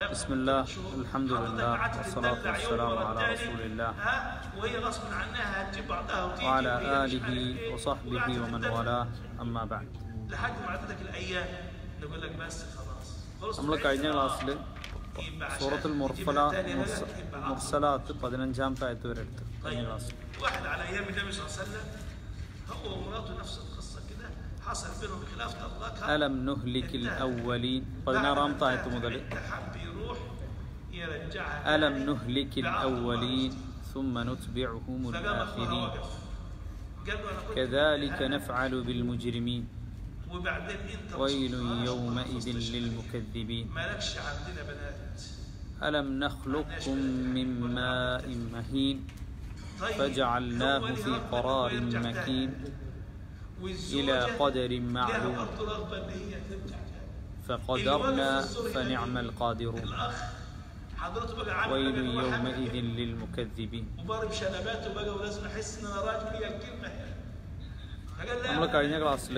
بسم الله الحمد لله والصلاة والسلام على رسول الله ها وهي غصب عنها هتجيب بعضها وتيجي وعلى وهي آله وصحبه ومن والاه أما بعد لحد ما عدتك الايام نقول لك بس خلاص خلص നമ്മൾ കഴിഞ്ഞ ക്ലാസ്സിൽ സൂറത്തുൽ മുർഫല മുർസ- മുർസലാത്ത് പതിനഞ്ചാമത്തെ ആയത്ത് വരെ എടുത്തു കഴിഞ്ഞ طيب ക്ലാസ്സിൽ واحد على ايام النبي صلى الله عليه وسلم هو ومراته نفس القصه كده حصل بينهم خلاف طلقها അലം നുഹ്ലിക്കിൽ അവലീൻ പതിനാറാമത്തെ ആയത്ത് മുതൽ انت حب يروح يرجعها ألم نهلك الأولين ثم نتبعهم فقام الله الآخرين واقف قال له انا كنت كذلك نفعل بالمجرمين وبعدين انت ويل وصلت يومئذ خلاص للمكذبين مالكش عندنا بنات ألم نخلقكم من ماء مهين طيب فجعلناه هو في يرغب قرار ويرجع تاني. مكين والزوجة إلى قدر لها معلوم برضه رغبة إن هي ترجع تاني. فقدرنا فنعم القادرون الأخ حضرته بقى عامل ويل بقى هو حامل يومئذ كده. للمكذبين وضارب شنباته بقى ولازم احس ان انا راجل هي الكلمه هي فقال لا നമ്മൾ കഴിഞ്ഞ ക്ലാസ്സിൽ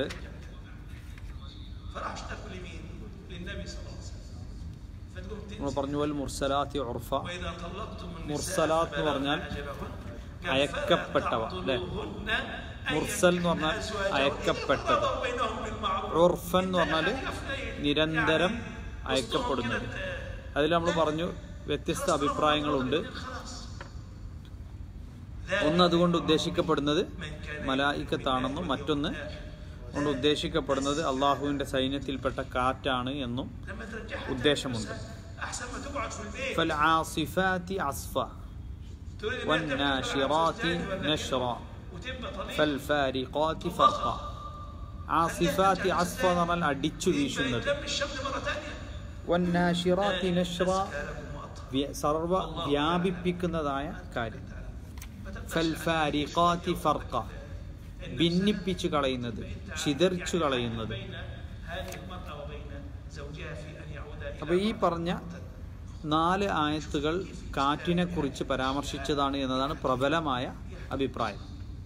فراح اشتكوا لمين؟ للنبي صلى الله عليه وسلم فتقوم നമ്മൾ تنزل പറഞ്ഞു വൽ മുർസലാത്തി ഉർഫ واذا طلقتم النساء മുർസലാത്ത് എന്ന് പറഞ്ഞാൽ فبلغن അയക്കപ്പെട്ടവ, അല്ലേ? تعضلوهن أن മുർസൽ എന്ന് പറഞ്ഞാൽ ينكحن أزواجهن അയക്കപ്പെട്ടത്. إن قضوا بينهم بالمعروف. ഉർഫൻ എന്ന് പറഞ്ഞാൽ നിരന്തരം يعني അയക്കപ്പെടുന്നത് أسلوب അതിൽ നമ്മൾ പറഞ്ഞു വ്യത്യസ്ത അഭിപ്രായങ്ങളുണ്ട് خلاص. ഒന്ന് അതുകൊണ്ട് ഉദ്ദേശിക്കപ്പെടുന്നത് മലായിക്കത്താണെന്നും മറ്റൊന്ന് കൊണ്ട് ഉദ്ദേശിക്കപ്പെടുന്നത് അള്ളാഹുവിന്റെ സൈന്യത്തിൽപ്പെട്ട കാറ്റാണ് എന്നും لما ترجعها ഉദ്ദേശമുണ്ട് احسن ما تقعد في البيت فالعاصفات عصفا تريد إنها والناشرات تبقى على نشرا وتبقى طريق فالفارقات فرقا ആസിഫാത്തി അസ്ഫ എന്ന് പറഞ്ഞാൽ അടിച്ചു വീശുന്നത് يلم الشمل مره ثانيه വന്നാഷിറാത്തി നഷ്റ വ്യ- സർവ വ്യാപിപ്പിക്കുന്നതായ കാര്യം ഫൽഫാരിഖാത്തി ഫർഖ ഭിന്നിപ്പിച്ചു കളയുന്നത് ചിതറിച്ചു കളയുന്നത് هذه المرأة وبين زوجها في أن يعودا إلى അപ്പൊ ഈ പറഞ്ഞ നാല് ആയത്തുകൾ കാറ്റിനെ കുറിച്ച് പരാമർശിച്ചതാണ് എന്നതാണ് പ്രബലമായ അഭിപ്രായം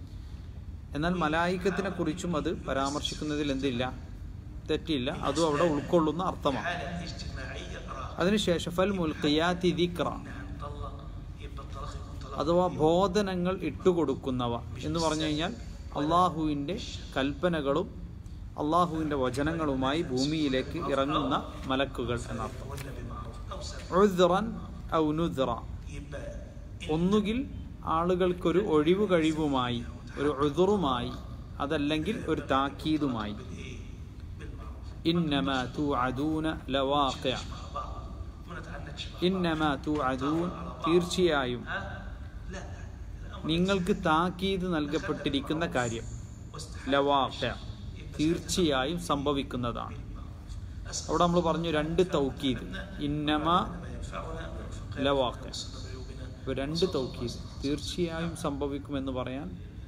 എന്നാൽ മലായിക്കത്തിനെ കുറിച്ചും അത് പരാമർശിക്കുന്നതിൽ എന്തില്ല തെറ്റില്ല അതും അവിടെ ഉൾക്കൊള്ളുന്ന അർത്ഥമാണ് حالة اجتماعية أراها അതിനുശേഷം ഫൽ മുൽഖിയാത്തി ദിക്റ طلق يبقى الطلاق يكون طلاق അഥവാ ബോധനങ്ങൾ ഇട്ടുകൊടുക്കുന്നവ എന്ന് പറഞ്ഞു കഴിഞ്ഞാൽ അള്ളാഹുവിൻ്റെ കൽപ്പനകളും അള്ളാഹുവിൻ്റെ വചനങ്ങളുമായി ഭൂമിയിലേക്ക് ഇറങ്ങുന്ന മലക്കുകൾ എന്നർത്ഥം ولا بمعروف أو سمع ഉദ്റൻ ഔ നുദ്റ يبقى ഒന്നുകിൽ ആളുകൾക്കൊരു ഒഴിവ് കഴിവുമായി ഒരു ഉദുറുമായി അതല്ലെങ്കിൽ ഒരു താക്കീതുമായി إيه بالمعروف ഇന്നമ തുഅദൂന ലവാഖിഅ مع بعض ما نتعنتش مع ഇന്നമ തുഅദൂൻ തീർച്ചയായും ها لا الأمر നിങ്ങൾക്ക് താക്കീത് നൽകപ്പെട്ടിരിക്കുന്ന കാര്യം واستحالة ലവാഖ തീർച്ചയായും സംഭവിക്കുന്നതാണ് അവിടെ നമ്മൾ പറഞ്ഞു രണ്ട് തൗക്കീത് ഇന്നമ ما ينفعنا وننفق ലവാഖ عيوبنا ഇപ്പൊ രണ്ട് തൗക്കീത് തീർച്ചയായും സംഭവിക്കുമെന്ന് പറയാൻ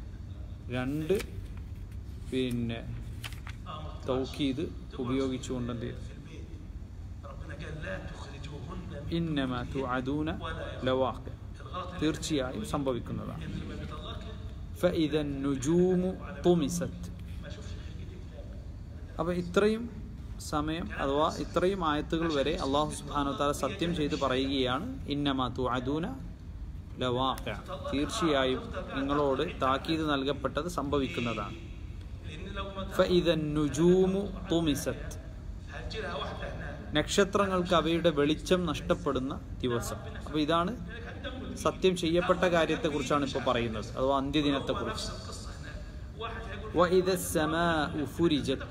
രണ്ട് പിന്നെ أمر തൗക്കീത് ഉപയോഗിച്ചുകൊണ്ട് എന്ത് ചെയ്തു? في البيت ربنا قال لا تخرجوهن من ഇന്നമ തുഅദൂന ലവാഖ الغلط തീർച്ചയായും സംഭവിക്കുന്നതാണ് اللي ما بيطلقها فإذا النجوم طمست ما شوفش അപ്പോൾ ഇത്രയും സമയം അഥവാ ഇത്രയും ആയത്തുകൾ വരെ അള്ളാഹു സുബ്ഹാനഹു വ തആല സത്യം ചെയ്ത് പറയുകയാണ് ഇന്നമാ തുഅദൂന ലവാഖ തീർച്ചയായും നിങ്ങളോട് താക്കീത് നൽകപ്പെട്ടത് സംഭവിക്കുന്നതാണ് لان لو ما فإذا النجوم طمست هتجي لها واحده هناك നക്ഷത്രങ്ങൾക്ക് അവയുടെ വെളിച്ചം നഷ്ടപ്പെടുന്ന ദിവസം അപ്പോൾ ഇതാണ് സത്യം ചെയ്യപ്പെട്ട കാര്യത്തെക്കുറിച്ചാണ് ഇപ്പോൾ പറയുന്നത് അഥവാ അന്ത്യദിനത്തെക്കുറിച്ച് نفس القصه هناك واحد هيقول وإذا السماء فرجت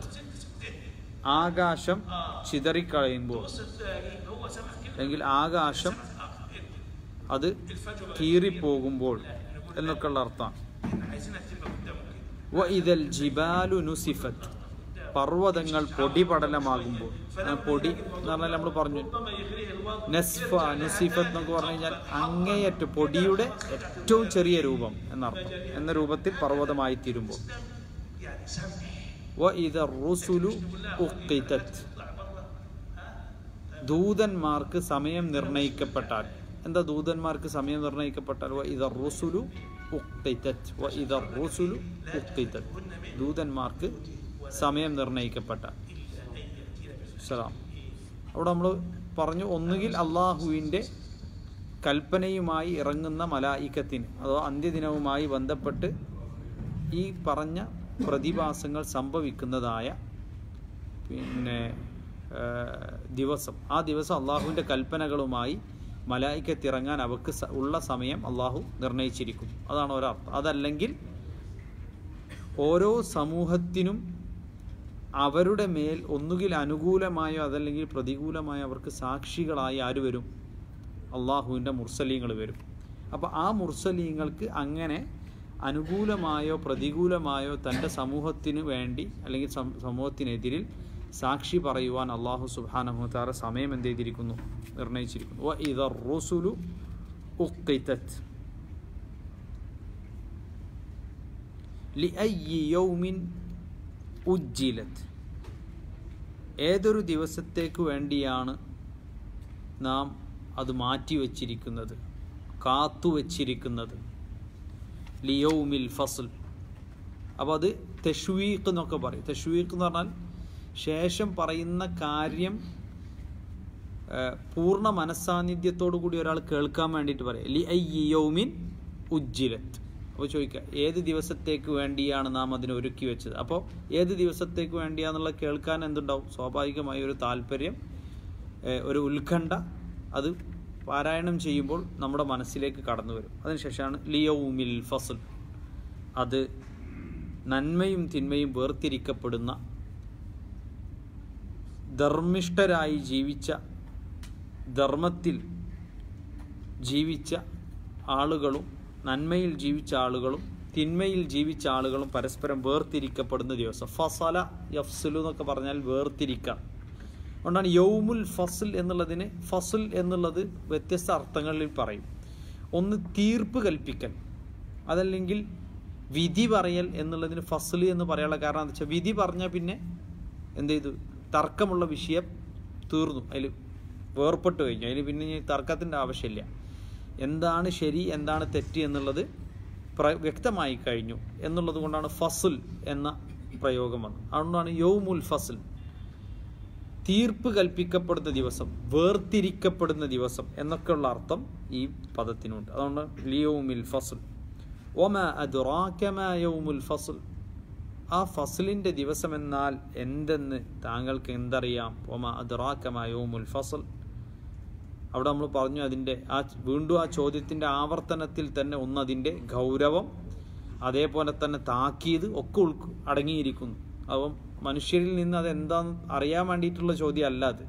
ആകാശം ചിതറിക്കളയുമ്പോൾ بص تلاقي هو سمع كده അല്ലെങ്കിൽ ആകാശം അത് കീറിപ്പോകുമ്പോൾ എന്നൊക്കെയുള്ള അർത്ഥമാണ് احنا عايزينها تبقى قدامه كده വഇദൽ ജിബാലു നുസിഫത്ത് പർവ്വതങ്ങൾ പൊടിപടലമാകുമ്പോൾ ആ പൊടി എന്ന് പറഞ്ഞാൽ നമ്മൾ പറഞ്ഞു ربما يغريه الوضع നസ്ഫ നുസിഫത്ത് എന്നൊക്കെ പറഞ്ഞു കഴിഞ്ഞാൽ അങ്ങേയറ്റ പൊടിയുടെ ഏറ്റവും ചെറിയ രൂപം എന്നർത്ഥം എന്ന രൂപത്തിൽ പർവ്വതമായി തീരുമ്പോൾ يعني سمع വഇദ റുസുലു ഉഖിതത്ത് يطلع بره ദൂതന്മാർക്ക് സമയം നിർണയിക്കപ്പെട്ടാൽ എന്താ ദൂതന്മാർക്ക് സമയം നിർണയിക്കപ്പെട്ടാൽ വഇദ റുസുലു ഉഖിതത്ത് വഇദ റുസുലു ഉഖിതത്ത് ദൂതന്മാർക്ക് സമയം നിർണയിക്കപ്പെട്ടാൽ സലാം അവിടെ നമ്മൾ പറഞ്ഞു ഒന്നുകിൽ അള്ളാഹുവിൻ്റെ കൽപ്പനയുമായി ഇറങ്ങുന്ന മലായിക്കത്തിന് അതോ അന്ത്യദിനവുമായി ബന്ധപ്പെട്ട് ഈ പറഞ്ഞ പ്രതിഭാസങ്ങൾ സംഭവിക്കുന്നതായ പിന്നെ ആ, ദിവസം ആ ദിവസം അള്ളാഹുവിൻ്റെ കൽപ്പനകളുമായി മലായിക്കത്തിറങ്ങാൻ അവർക്ക് സ- ഉള്ള സമയം അള്ളാഹു നിർണയിച്ചിരിക്കും അതാണ് ഒരർത്ഥം അതല്ലെങ്കിൽ ഓരോ സമൂഹത്തിനും അവരുടെ മേൽ ഒന്നുകിൽ അനുകൂലമായോ അതല്ലെങ്കിൽ പ്രതികൂലമായോ അവർക്ക് സാക്ഷികളായി ആര് വരും അള്ളാഹുവിൻ്റെ മുർസലീങ്ങൾ വരും അപ്പോൾ ആ മുർസലീങ്ങൾക്ക് അങ്ങനെ അനുകൂലമായോ പ്രതികൂലമായോ തൻ്റെ സമൂഹത്തിന് വേണ്ടി അല്ലെങ്കിൽ സം- സമൂഹത്തിനെതിരിൽ സാക്ഷി പറയുവാൻ അള്ളാഹു സുബാനഹുത്താറ സമയം എന്ത് ചെയ്തിരിക്കുന്നു നിർണയിച്ചിരിക്കുന്നു വ ഇദർ റുസുലു ഉഖിതത് ലിഅയ്യി യൗമിൻ ഉജ്ജിലത് ഏതൊരു ദിവസത്തേക്ക് വേണ്ടിയാണ് നാം അത് മാറ്റിവെച്ചിരിക്കുന്നത് കാത്തുവച്ചിരിക്കുന്നത് ലിയൗമിൽ ഫസൽ അപ്പോൾ അത് തെഷ്വീഖ് എന്നൊക്കെ പറയും തെഷ്വീഖ് എന്ന് പറഞ്ഞാൽ ശേഷം പറയുന്ന കാര്യം ആ, പൂർണ്ണ മനസ്സാന്നിധ്യത്തോടു കൂടി ഒരാൾ കേൾക്കാൻ വേണ്ടിയിട്ട് പറയാം ലി ഐ യൗമിൻ ഉജ്ജിലത്ത് അപ്പോൾ ചോദിക്കുക ഏത് ദിവസത്തേക്ക് വേണ്ടിയാണ് നാം അതിനെ ഒരുക്കി വെച്ചത് അപ്പോൾ ഏത് ദിവസത്തേക്ക് വേണ്ടിയാണെന്നുള്ള കേൾക്കാൻ എന്തുണ്ടാവും സ്വാഭാവികമായ ഒരു താല്പര്യം ഏ, ഒരു ഉത്കണ്ഠ അത് പാരായണം ചെയ്യുമ്പോൾ നമ്മുടെ മനസ്സിലേക്ക് കടന്നു വരും അതിനുശേഷമാണ് ലിയൗമിൽ ഫസൽ അത് നന്മയും തിന്മയും വേർതിരിക്കപ്പെടുന്ന ധർമ്മിഷ്ഠരായി ജീവിച്ച ധർമ്മത്തിൽ ജീവിച്ച ആളുകളും നന്മയിൽ ജീവിച്ച ആളുകളും തിന്മയിൽ ജീവിച്ച ആളുകളും പരസ്പരം വേർതിരിക്കപ്പെടുന്ന ദിവസം ഫസല യഫ്സുലു എന്നൊക്കെ പറഞ്ഞാൽ വേർതിരിക്കാം അതുകൊണ്ടാണ് യൗമുൽ ഫസൽ എന്നുള്ളതിന് ഫസൽ എന്നുള്ളത് വ്യത്യസ്ത അർത്ഥങ്ങളിൽ പറയും ഒന്ന് തീർപ്പ് കൽപ്പിക്കൽ അതല്ലെങ്കിൽ വിധി പറയൽ എന്നുള്ളതിന് ഫസൽ എന്ന് പറയാനുള്ള കാരണം എന്താ വെച്ചാൽ വിധി പറഞ്ഞാൽ പിന്നെ എന്ത് ചെയ്തു തർക്കമുള്ള വിഷയം തീർന്നു അതിൽ വേർപെട്ട് കഴിഞ്ഞു അതിൽ പിന്നെ ഇനി തർക്കത്തിൻ്റെ ആവശ്യമില്ല എന്താണ് ശരി എന്താണ് തെറ്റ് എന്നുള്ളത് പ്ര വ്യക്തമായി കഴിഞ്ഞു എന്നുള്ളത് കൊണ്ടാണ് ഫസുൽ എന്ന പ്രയോഗം വന്നത് അതുകൊണ്ടാണ് യൗമുൽ ഫസുൽ തീർപ്പ് കൽപ്പിക്കപ്പെടുന്ന ദിവസം വേർതിരിക്കപ്പെടുന്ന ദിവസം എന്നൊക്കെയുള്ള അർത്ഥം ഈ പദത്തിനുണ്ട് അതുകൊണ്ട് ലിയൗമിൽ ഫസുൽ ഒമ അദുറാക്കമ യൗമുൽ ഫസുൽ ആ ഫസലിൻ്റെ ദിവസം എന്നാൽ എന്തെന്ന് താങ്കൾക്ക് എന്തറിയാം ഒമ അദുറാക്കമ യൗമുൽ ഫസൽ അവിടെ നമ്മൾ പറഞ്ഞു അതിൻ്റെ ആ വീണ്ടും ആ ചോദ്യത്തിൻ്റെ ആവർത്തനത്തിൽ തന്നെ ഒന്ന് അതിൻ്റെ ഗൗരവം അതേപോലെ തന്നെ താക്കീത് ഒക്കെ ഉൾ അടങ്ങിയിരിക്കുന്നു അപ്പം മനുഷ്യരിൽ നിന്ന് അത് എന്താന്ന് അറിയാൻ വേണ്ടിയിട്ടുള്ള ചോദ്യം അല്ല അത്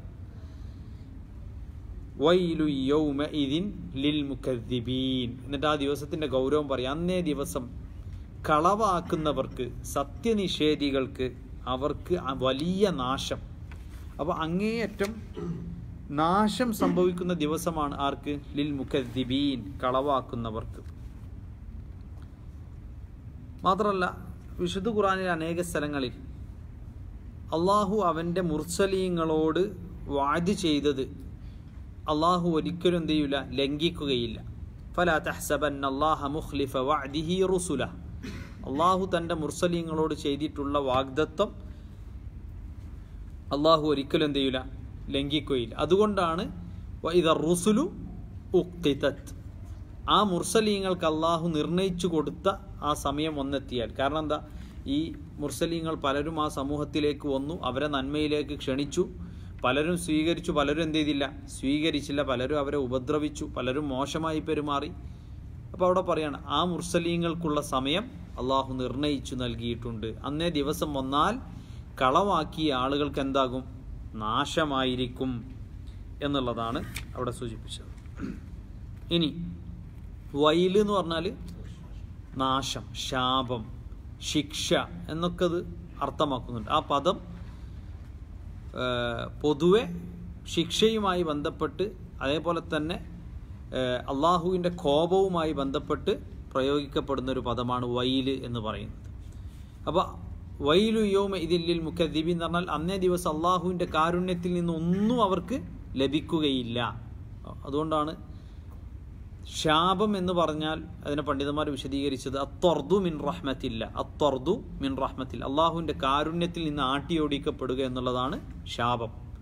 വൈലു യൗമ ഇതിൻ ലിൽ മുക്കദ്ദിബീൻ എന്നിട്ട് ആ ദിവസത്തിന്റെ ഗൗരവം പറയാം അന്നേ ദിവസം കളവാക്കുന്നവർക്ക് സത്യനിഷേധികൾക്ക് അവർക്ക് അ- വലിയ നാശം അപ്പോൾ അങ്ങേയറ്റം നാശം സംഭവിക്കുന്ന ദിവസമാണ് ആർക്ക് ലിൽ മുക്കദ്ദിബീൻ കളവാക്കുന്നവർക്ക് മാത്രമല്ല വിശുദ്ധ ഖുറാനിലെ അനേക സ്ഥലങ്ങളിൽ അള്ളാഹു അവൻ്റെ മുർസലീങ്ങളോട് വാദ് ചെയ്തത് അള്ളാഹു ഒരിക്കലും എന്ത് ചെയ്യൂല ലംഘിക്കുകയില്ല ഫലാ തഹ്സബൻ അള്ളാഹ മുഖ്ലിഫ വഅദിഹി റുസുല അള്ളാഹു തൻ്റെ മുർസലീങ്ങളോട് ചെയ്തിട്ടുള്ള വാഗ്ദത്വം അള്ളാഹു ഒരിക്കലും എന്ത് ചെയ്യൂല ലംഘിക്കുകയില്ല അതുകൊണ്ടാണ് ഇത് റുസുലു ഉക്തിതത് ആ മുർസലീങ്ങൾക്ക് അള്ളാഹു നിർണയിച്ചു കൊടുത്ത ആ സമയം ഒന്നെത്തിയാൽ കാരണം എന്താ ഈ മുർസലീങ്ങൾ പലരും ആ സമൂഹത്തിലേക്ക് വന്നു അവരെ നന്മയിലേക്ക് ക്ഷണിച്ചു പലരും സ്വീകരിച്ചു പലരും എന്ത് ചെയ്തില്ല സ്വീകരിച്ചില്ല പലരും അവരെ ഉപദ്രവിച്ചു പലരും മോശമായി പെരുമാറി അപ്പോൾ അവിടെ പറയാണ് ആ മുർസലീങ്ങൾക്കുള്ള സമയം അള്ളാഹു നിർണയിച്ചു നൽകിയിട്ടുണ്ട് അന്നേ ദിവസം വന്നാൽ കളവാക്കിയ ആളുകൾക്ക് എന്താകും നാശമായിരിക്കും എന്നുള്ളതാണ് അവിടെ സൂചിപ്പിച്ചത് ഇനി വൈല് എന്ന് പറഞ്ഞാൽ നാശം ശാപം ശിക്ഷ എന്നൊക്കെ അത് അർത്ഥമാക്കുന്നുണ്ട് ആ പദം ആ, പൊതുവെ ശിക്ഷയുമായി ബന്ധപ്പെട്ട് അതേപോലെ തന്നെ അള്ളാഹുവിൻ്റെ കോപവുമായി ബന്ധപ്പെട്ട് പ്രയോഗിക്കപ്പെടുന്ന ഒരു പദമാണ് വൈല് എന്ന് പറയുന്നത് അപ്പോൾ വൈലു യോമ ഇതില്ലിൽ മുഖദ്ദീബി എന്ന് പറഞ്ഞാൽ അന്നേ ദിവസം അള്ളാഹുവിൻ്റെ കാരുണ്യത്തിൽ നിന്ന് ഒന്നും അവർക്ക് ലഭിക്കുകയില്ല അതുകൊണ്ടാണ് ശാപം എന്ന് പറഞ്ഞാൽ അതിനെ പണ്ഡിതന്മാർ വിശദീകരിച്ചത് അത്വർദു മിൻ റഹ്മത്തില്ല അത്വർദു മിൻ റഹ്മത്തിൽ അള്ളാഹുവിൻ്റെ കാരുണ്യത്തിൽ നിന്ന് ആട്ടിയോടിക്കപ്പെടുക എന്നുള്ളതാണ് ശാപം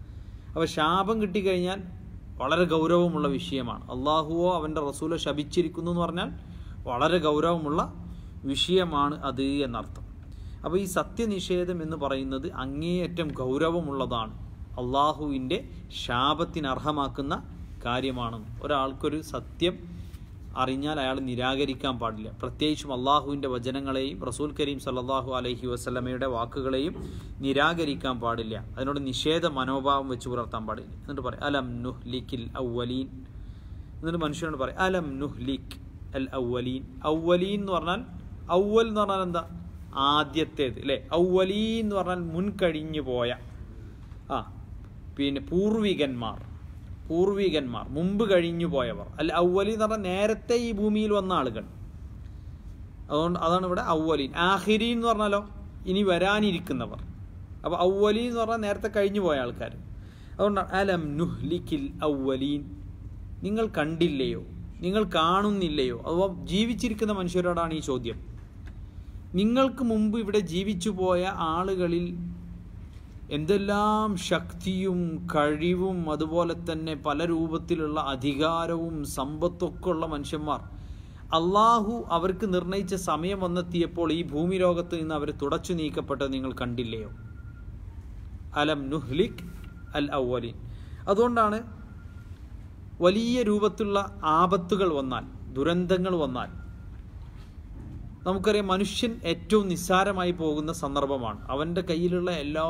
അപ്പോൾ ശാപം കിട്ടിക്കഴിഞ്ഞാൽ വളരെ ഗൗരവമുള്ള വിഷയമാണ് അള്ളാഹുവോ അവൻ്റെ റസൂലോ ശപിച്ചിരിക്കുന്നു എന്ന് പറഞ്ഞാൽ വളരെ ഗൗരവമുള്ള വിഷയമാണ് അത് എന്നർത്ഥം അപ്പോൾ ഈ സത്യനിഷേധം എന്ന് പറയുന്നത് അങ്ങേയറ്റം ഗൗരവമുള്ളതാണ് അള്ളാഹുവിൻ്റെ ശാപത്തിന് അർഹമാക്കുന്ന കാര്യമാണ് ഒരാൾക്കൊരു സത്യം അറിഞ്ഞാൽ അയാൾ നിരാകരിക്കാൻ പാടില്ല പ്രത്യേകിച്ചും അള്ളാഹുവിൻ്റെ വചനങ്ങളെയും റസൂൽ കരീം സല്ലാഹു അലൈഹി വസ്ലമയുടെ വാക്കുകളെയും നിരാകരിക്കാൻ പാടില്ല അതിനോട് നിഷേധ മനോഭാവം വെച്ച് പുലർത്താൻ പാടില്ല എന്നിട്ട് പറയും അലം നുഹ്ലിക്കിൽ ഔവലീൻ എന്നിട്ട് മനുഷ്യനോട് പറയും അലം നുഹ്ലിക് അൽ ഔവലീൻ ഔവലീൻ എന്ന് പറഞ്ഞാൽ ഔവൽ എന്ന് പറഞ്ഞാൽ എന്താ ആദ്യത്തേത് അല്ലേ ഔവലീൻ എന്ന് പറഞ്ഞാൽ മുൻകഴിഞ്ഞു പോയ ആ പിന്നെ പൂർവികന്മാർ പൂർവികന്മാർ മുമ്പ് കഴിഞ്ഞു പോയവർ അല്ല ഔവലി എന്ന് പറഞ്ഞാൽ നേരത്തെ ഈ ഭൂമിയിൽ വന്ന ആളുകൾ അതുകൊണ്ട് അതാണ് ഇവിടെ ഔവലീൻ ആഹിരി എന്ന് പറഞ്ഞാലോ ഇനി വരാനിരിക്കുന്നവർ അപ്പോൾ ഔവലി എന്ന് പറഞ്ഞാൽ നേരത്തെ കഴിഞ്ഞു പോയ ആൾക്കാർ അതുകൊണ്ടാണ് അലം നുഹ്ലിക്കിൽ ഔവലീൻ നിങ്ങൾ കണ്ടില്ലയോ നിങ്ങൾ കാണുന്നില്ലയോ അഥവാ ജീവിച്ചിരിക്കുന്ന മനുഷ്യരോടാണ് ഈ ചോദ്യം നിങ്ങൾക്ക് മുമ്പ് ഇവിടെ ജീവിച്ചു പോയ ആളുകളിൽ എന്തെല്ലാം ശക്തിയും കഴിവും അതുപോലെ തന്നെ പല രൂപത്തിലുള്ള അധികാരവും സമ്പത്തൊക്കെ ഉള്ള മനുഷ്യന്മാർ അള്ളാഹു അവർക്ക് നിർണയിച്ച സമയം വന്നെത്തിയപ്പോൾ ഈ ഭൂമി ലോകത്ത് നിന്ന് അവർ തുടച്ചു നീക്കപ്പെട്ടത് നിങ്ങൾ കണ്ടില്ലയോ അലം നുഹ്ലിക് അൽ ഔവലിൻ അതുകൊണ്ടാണ് വലിയ രൂപത്തിലുള്ള ആപത്തുകൾ വന്നാൽ ദുരന്തങ്ങൾ വന്നാൽ നമുക്കറിയാം മനുഷ്യൻ ഏറ്റവും നിസ്സാരമായി പോകുന്ന സന്ദർഭമാണ് അവൻ്റെ കയ്യിലുള്ള എല്ലാ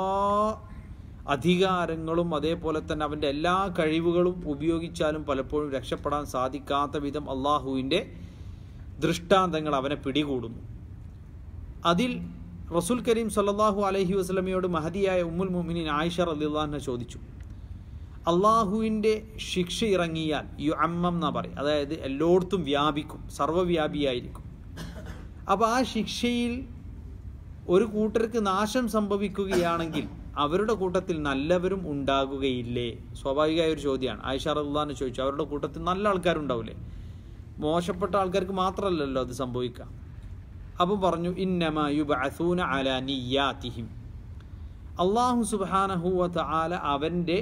അധികാരങ്ങളും അതേപോലെ തന്നെ അവൻ്റെ എല്ലാ കഴിവുകളും ഉപയോഗിച്ചാലും പലപ്പോഴും രക്ഷപ്പെടാൻ സാധിക്കാത്ത വിധം അള്ളാഹുവിൻ്റെ ദൃഷ്ടാന്തങ്ങൾ അവനെ പിടികൂടുന്നു അതിൽ റസൂൽ കരീം സല്ലാഹു അലഹി വസ്ലമയോട് മഹതിയായ ഉമ്മുൽ മുമിനിൻ ആയിഷ റലിള്ളാഹിനെ ചോദിച്ചു അള്ളാഹുവിൻ്റെ ശിക്ഷ ഇറങ്ങിയാൽ യു അമ്മം എന്നാ പറയും അതായത് എല്ലായിടത്തും വ്യാപിക്കും സർവ്വവ്യാപിയായിരിക്കും അപ്പോൾ ആ ശിക്ഷയിൽ ഒരു കൂട്ടർക്ക് നാശം സംഭവിക്കുകയാണെങ്കിൽ അവരുടെ കൂട്ടത്തിൽ നല്ലവരും ഉണ്ടാകുകയില്ലേ സ്വാഭാവികമായ ഒരു ചോദ്യമാണ് ആയിഷ റഹ്ലാന്ന് ചോദിച്ചു അവരുടെ കൂട്ടത്തിൽ നല്ല ആൾക്കാരുണ്ടാവില്ലേ മോശപ്പെട്ട ആൾക്കാർക്ക് മാത്രമല്ലല്ലോ അത് സംഭവിക്കാം അപ്പം പറഞ്ഞു ഇന്നമയുബൂന അല നിയാത്തിഹിം അള്ളാഹു സുബാനഹുവ ആല അവൻ്റെ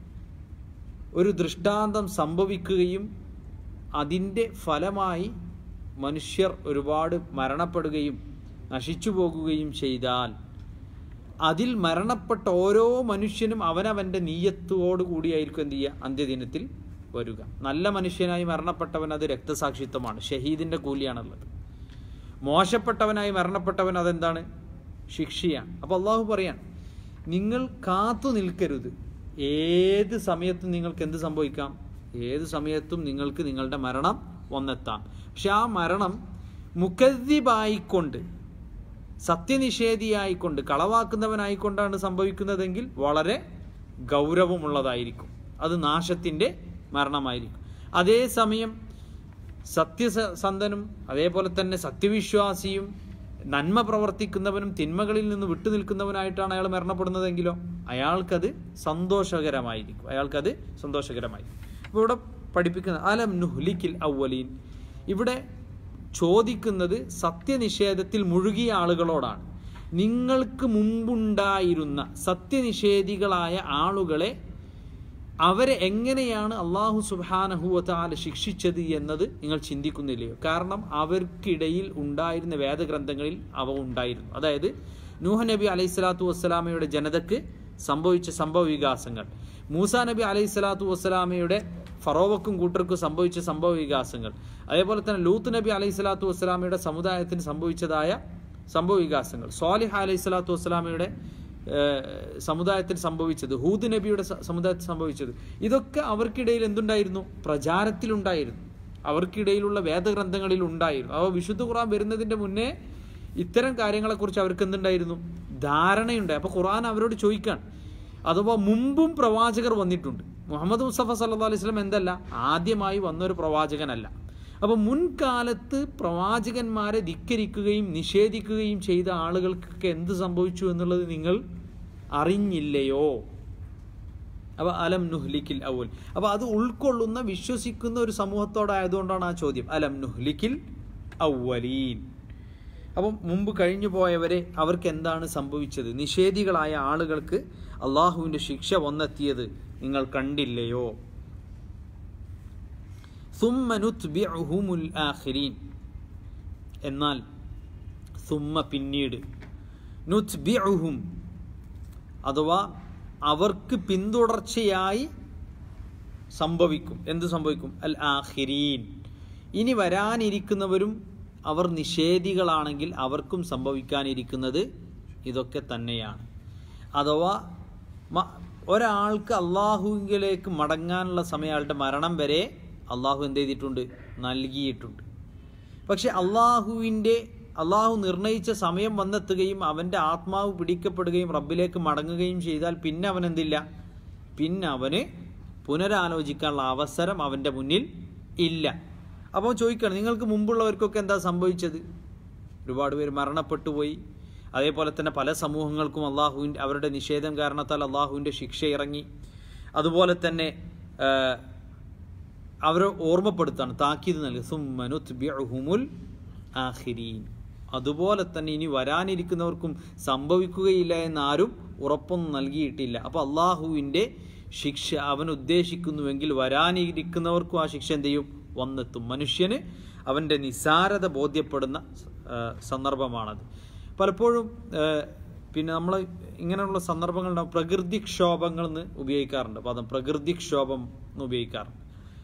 ഒരു ദൃഷ്ടാന്തം സംഭവിക്കുകയും അതിൻ്റെ ഫലമായി മനുഷ്യർ ഒരുപാട് മരണപ്പെടുകയും നശിച്ചു പോകുകയും ചെയ്താൽ അതിൽ മരണപ്പെട്ട ഓരോ മനുഷ്യനും അവനവൻ്റെ നീയത്തോടു കൂടിയായിരിക്കും എന്ത് ചെയ്യുക അന്ത്യദിനത്തിൽ വരിക നല്ല മനുഷ്യനായി മരണപ്പെട്ടവൻ അത് രക്തസാക്ഷിത്വമാണ് ഷഹീദിൻ്റെ കൂലിയാണുള്ളത് മോശപ്പെട്ടവനായി മരണപ്പെട്ടവൻ അതെന്താണ് ശിക്ഷയാണ് അപ്പോൾ അള്ളാഹു പറയാൻ നിങ്ങൾ കാത്തു നിൽക്കരുത് ഏത് സമയത്തും നിങ്ങൾക്ക് എന്ത് സംഭവിക്കാം ഏത് സമയത്തും നിങ്ങൾക്ക് നിങ്ങളുടെ മരണം വന്നെത്താം പക്ഷെ ആ മരണം മുഖദ്ദിബായിക്കൊണ്ട് സത്യനിഷേധിയായിക്കൊണ്ട് കളവാക്കുന്നവനായിക്കൊണ്ടാണ് സംഭവിക്കുന്നതെങ്കിൽ വളരെ ഗൗരവമുള്ളതായിരിക്കും അത് നാശത്തിൻ്റെ മരണമായിരിക്കും അതേസമയം സത്യസന്ധനും അതേപോലെ തന്നെ സത്യവിശ്വാസിയും നന്മ പ്രവർത്തിക്കുന്നവനും തിന്മകളിൽ നിന്ന് വിട്ടു നിൽക്കുന്നവനായിട്ടാണ് അയാൾ മരണപ്പെടുന്നതെങ്കിലോ അയാൾക്കത് സന്തോഷകരമായിരിക്കും അയാൾക്കത് സന്തോഷകരമായിരിക്കും അപ്പോൾ ഇവിടെ പഠിപ്പിക്കുന്ന അലം നുഹ്ലിക്കിൽ ഔവലീൻ ഇവിടെ ചോദിക്കുന്നത് സത്യനിഷേധത്തിൽ മുഴുകിയ ആളുകളോടാണ് നിങ്ങൾക്ക് മുമ്പുണ്ടായിരുന്ന സത്യനിഷേധികളായ ആളുകളെ അവരെ എങ്ങനെയാണ് അള്ളാഹു സുബാനഹുവത്താല ശിക്ഷിച്ചത് എന്നത് നിങ്ങൾ ചിന്തിക്കുന്നില്ലയോ കാരണം അവർക്കിടയിൽ ഉണ്ടായിരുന്ന വേദഗ്രന്ഥങ്ങളിൽ അവ ഉണ്ടായിരുന്നു അതായത് നൂഹ നബി അലൈഹി സ്വലാത്തു വസ്സലാമയുടെ ജനതക്ക് സംഭവിച്ച സംഭവ വികാസങ്ങൾ മൂസ നബി അലൈഹി സ്വലാത്തു വസ്സലാമയുടെ ഫറോവക്കും കൂട്ടർക്കും സംഭവിച്ച സംഭവ വികാസങ്ങൾ അതേപോലെ തന്നെ ലൂത്ത് നബി അലൈഹി സ്വലാത്തു വസ്സലാമയുടെ സമുദായത്തിന് സംഭവിച്ചതായ സംഭവ വികാസങ്ങൾ സ്വാലിഹ അലൈഹി സ്വലാത്തു വസ്സലാമയുടെ സമുദായത്തിൽ സംഭവിച്ചത് ഹൂദ് നബിയുടെ സമുദായത്തിൽ സംഭവിച്ചത് ഇതൊക്കെ അവർക്കിടയിൽ എന്തുണ്ടായിരുന്നു പ്രചാരത്തിലുണ്ടായിരുന്നു അവർക്കിടയിലുള്ള വേദഗ്രന്ഥങ്ങളിൽ ഉണ്ടായിരുന്നു അവ വിശുദ്ധ ഖുറാൻ വരുന്നതിന്റെ മുന്നേ ഇത്തരം കാര്യങ്ങളെക്കുറിച്ച് അവർക്ക് എന്തുണ്ടായിരുന്നു ധാരണയുണ്ടായി അപ്പോൾ ഖുറാൻ അവരോട് ചോദിക്കാൻ അഥവാ മുമ്പും പ്രവാചകർ വന്നിട്ടുണ്ട് മുഹമ്മദ് മുസ്തഫ സല്ലാ അലൈഹി സ്വലം എന്തല്ല ആദ്യമായി വന്നൊരു പ്രവാചകനല്ല അപ്പോൾ മുൻകാലത്ത് പ്രവാചകന്മാരെ ധിക്കരിക്കുകയും നിഷേധിക്കുകയും ചെയ്ത ആളുകൾക്കൊക്കെ എന്ത് സംഭവിച്ചു എന്നുള്ളത് നിങ്ങൾ അറിഞ്ഞില്ലയോ അപ്പോൾ അലം നുഹ്ലിക്കിൽ അവൽ അപ്പോൾ അത് ഉൾക്കൊള്ളുന്ന വിശ്വസിക്കുന്ന ഒരു സമൂഹത്തോടായതുകൊണ്ടാണ് ആ ചോദ്യം അലം നുഹ്ലിക്കിൽ ഔവലീൻ അപ്പം മുമ്പ് കഴിഞ്ഞു പോയവരെ അവർക്ക് എന്താണ് സംഭവിച്ചത് നിഷേധികളായ ആളുകൾക്ക് അള്ളാഹുവിൻ്റെ ശിക്ഷ വന്നെത്തിയത് നിങ്ങൾ കണ്ടില്ലയോ ثم نتبعهم الآخرين എന്നാൽ സുമ്മ പിന്നീട് നുത്ബിഉഹും അഥവാ അവർക്ക് പിന്തുടർച്ചയായി സംഭവിക്കും എന്ത് സംഭവിക്കും അൽ ആഖിരീൻ ഇനി വരാനിരിക്കുന്നവരും അവർ നിഷേധികളാണെങ്കിൽ അവർക്കും സംഭവിക്കാനിരിക്കുന്നത് ഇതൊക്കെ തന്നെയാണ് അഥവാ മ- ഒരാൾക്ക് അള്ളാഹുവിലേക്ക് മടങ്ങാനുള്ള സമയം അയാളുടെ മരണം വരെ അള്ളാഹു എന്ത് ചെയ്തിട്ടുണ്ട് നൽകിയിട്ടുണ്ട് പക്ഷെ അള്ളാഹുവിൻ്റെ അള്ളാഹു നിർണയിച്ച സമയം വന്നെത്തുകയും അവൻ്റെ ആത്മാവ് പിടിക്കപ്പെടുകയും റബ്ബിലേക്ക് മടങ്ങുകയും ചെയ്താൽ പിന്നെ അവൻ എന്തില്ല പിന്നെ അവന് പുനരാലോചിക്കാനുള്ള അവസരം അവൻ്റെ മുന്നിൽ ഇല്ല അപ്പോൾ ചോദിക്കണം നിങ്ങൾക്ക് മുമ്പുള്ളവർക്കൊക്കെ എന്താ സംഭവിച്ചത് ഒരുപാട് പേര് മരണപ്പെട്ടു പോയി അതേപോലെ തന്നെ പല സമൂഹങ്ങൾക്കും അള്ളാഹുവിൻ്റെ അവരുടെ നിഷേധം കാരണത്താൽ അള്ളാഹുവിൻ്റെ ശിക്ഷ ഇറങ്ങി അതുപോലെ തന്നെ ആ, അവരെ ഓർമ്മപ്പെടുത്താണ് താക്കീത് നൽകുക സുമ്മനുത്ബിഉഹുമുൽ ആഖിരീൻ അതുപോലെ തന്നെ ഇനി വരാനിരിക്കുന്നവർക്കും സംഭവിക്കുകയില്ല എന്നാരും ഉറപ്പൊന്നും നൽകിയിട്ടില്ല അപ്പോൾ അള്ളാഹുവിൻ്റെ ശിക്ഷ അവൻ ഉദ്ദേശിക്കുന്നുവെങ്കിൽ വരാനിരിക്കുന്നവർക്കും ആ ശിക്ഷ എന്ത് ചെയ്യും വന്നെത്തും മനുഷ്യന് അവൻ്റെ നിസാരത ബോധ്യപ്പെടുന്ന ആ, സന്ദർഭമാണത് പലപ്പോഴും ആ, പിന്നെ നമ്മൾ ഇങ്ങനെയുള്ള സന്ദർഭങ്ങളുണ്ടാവും പ്രകൃതിക്ഷോഭങ്ങൾ എന്ന് ഉപയോഗിക്കാറുണ്ട് പദം പ്രകൃതിക്ഷോഭം എന്ന് ഉപയോഗിക്കാറുണ്ട്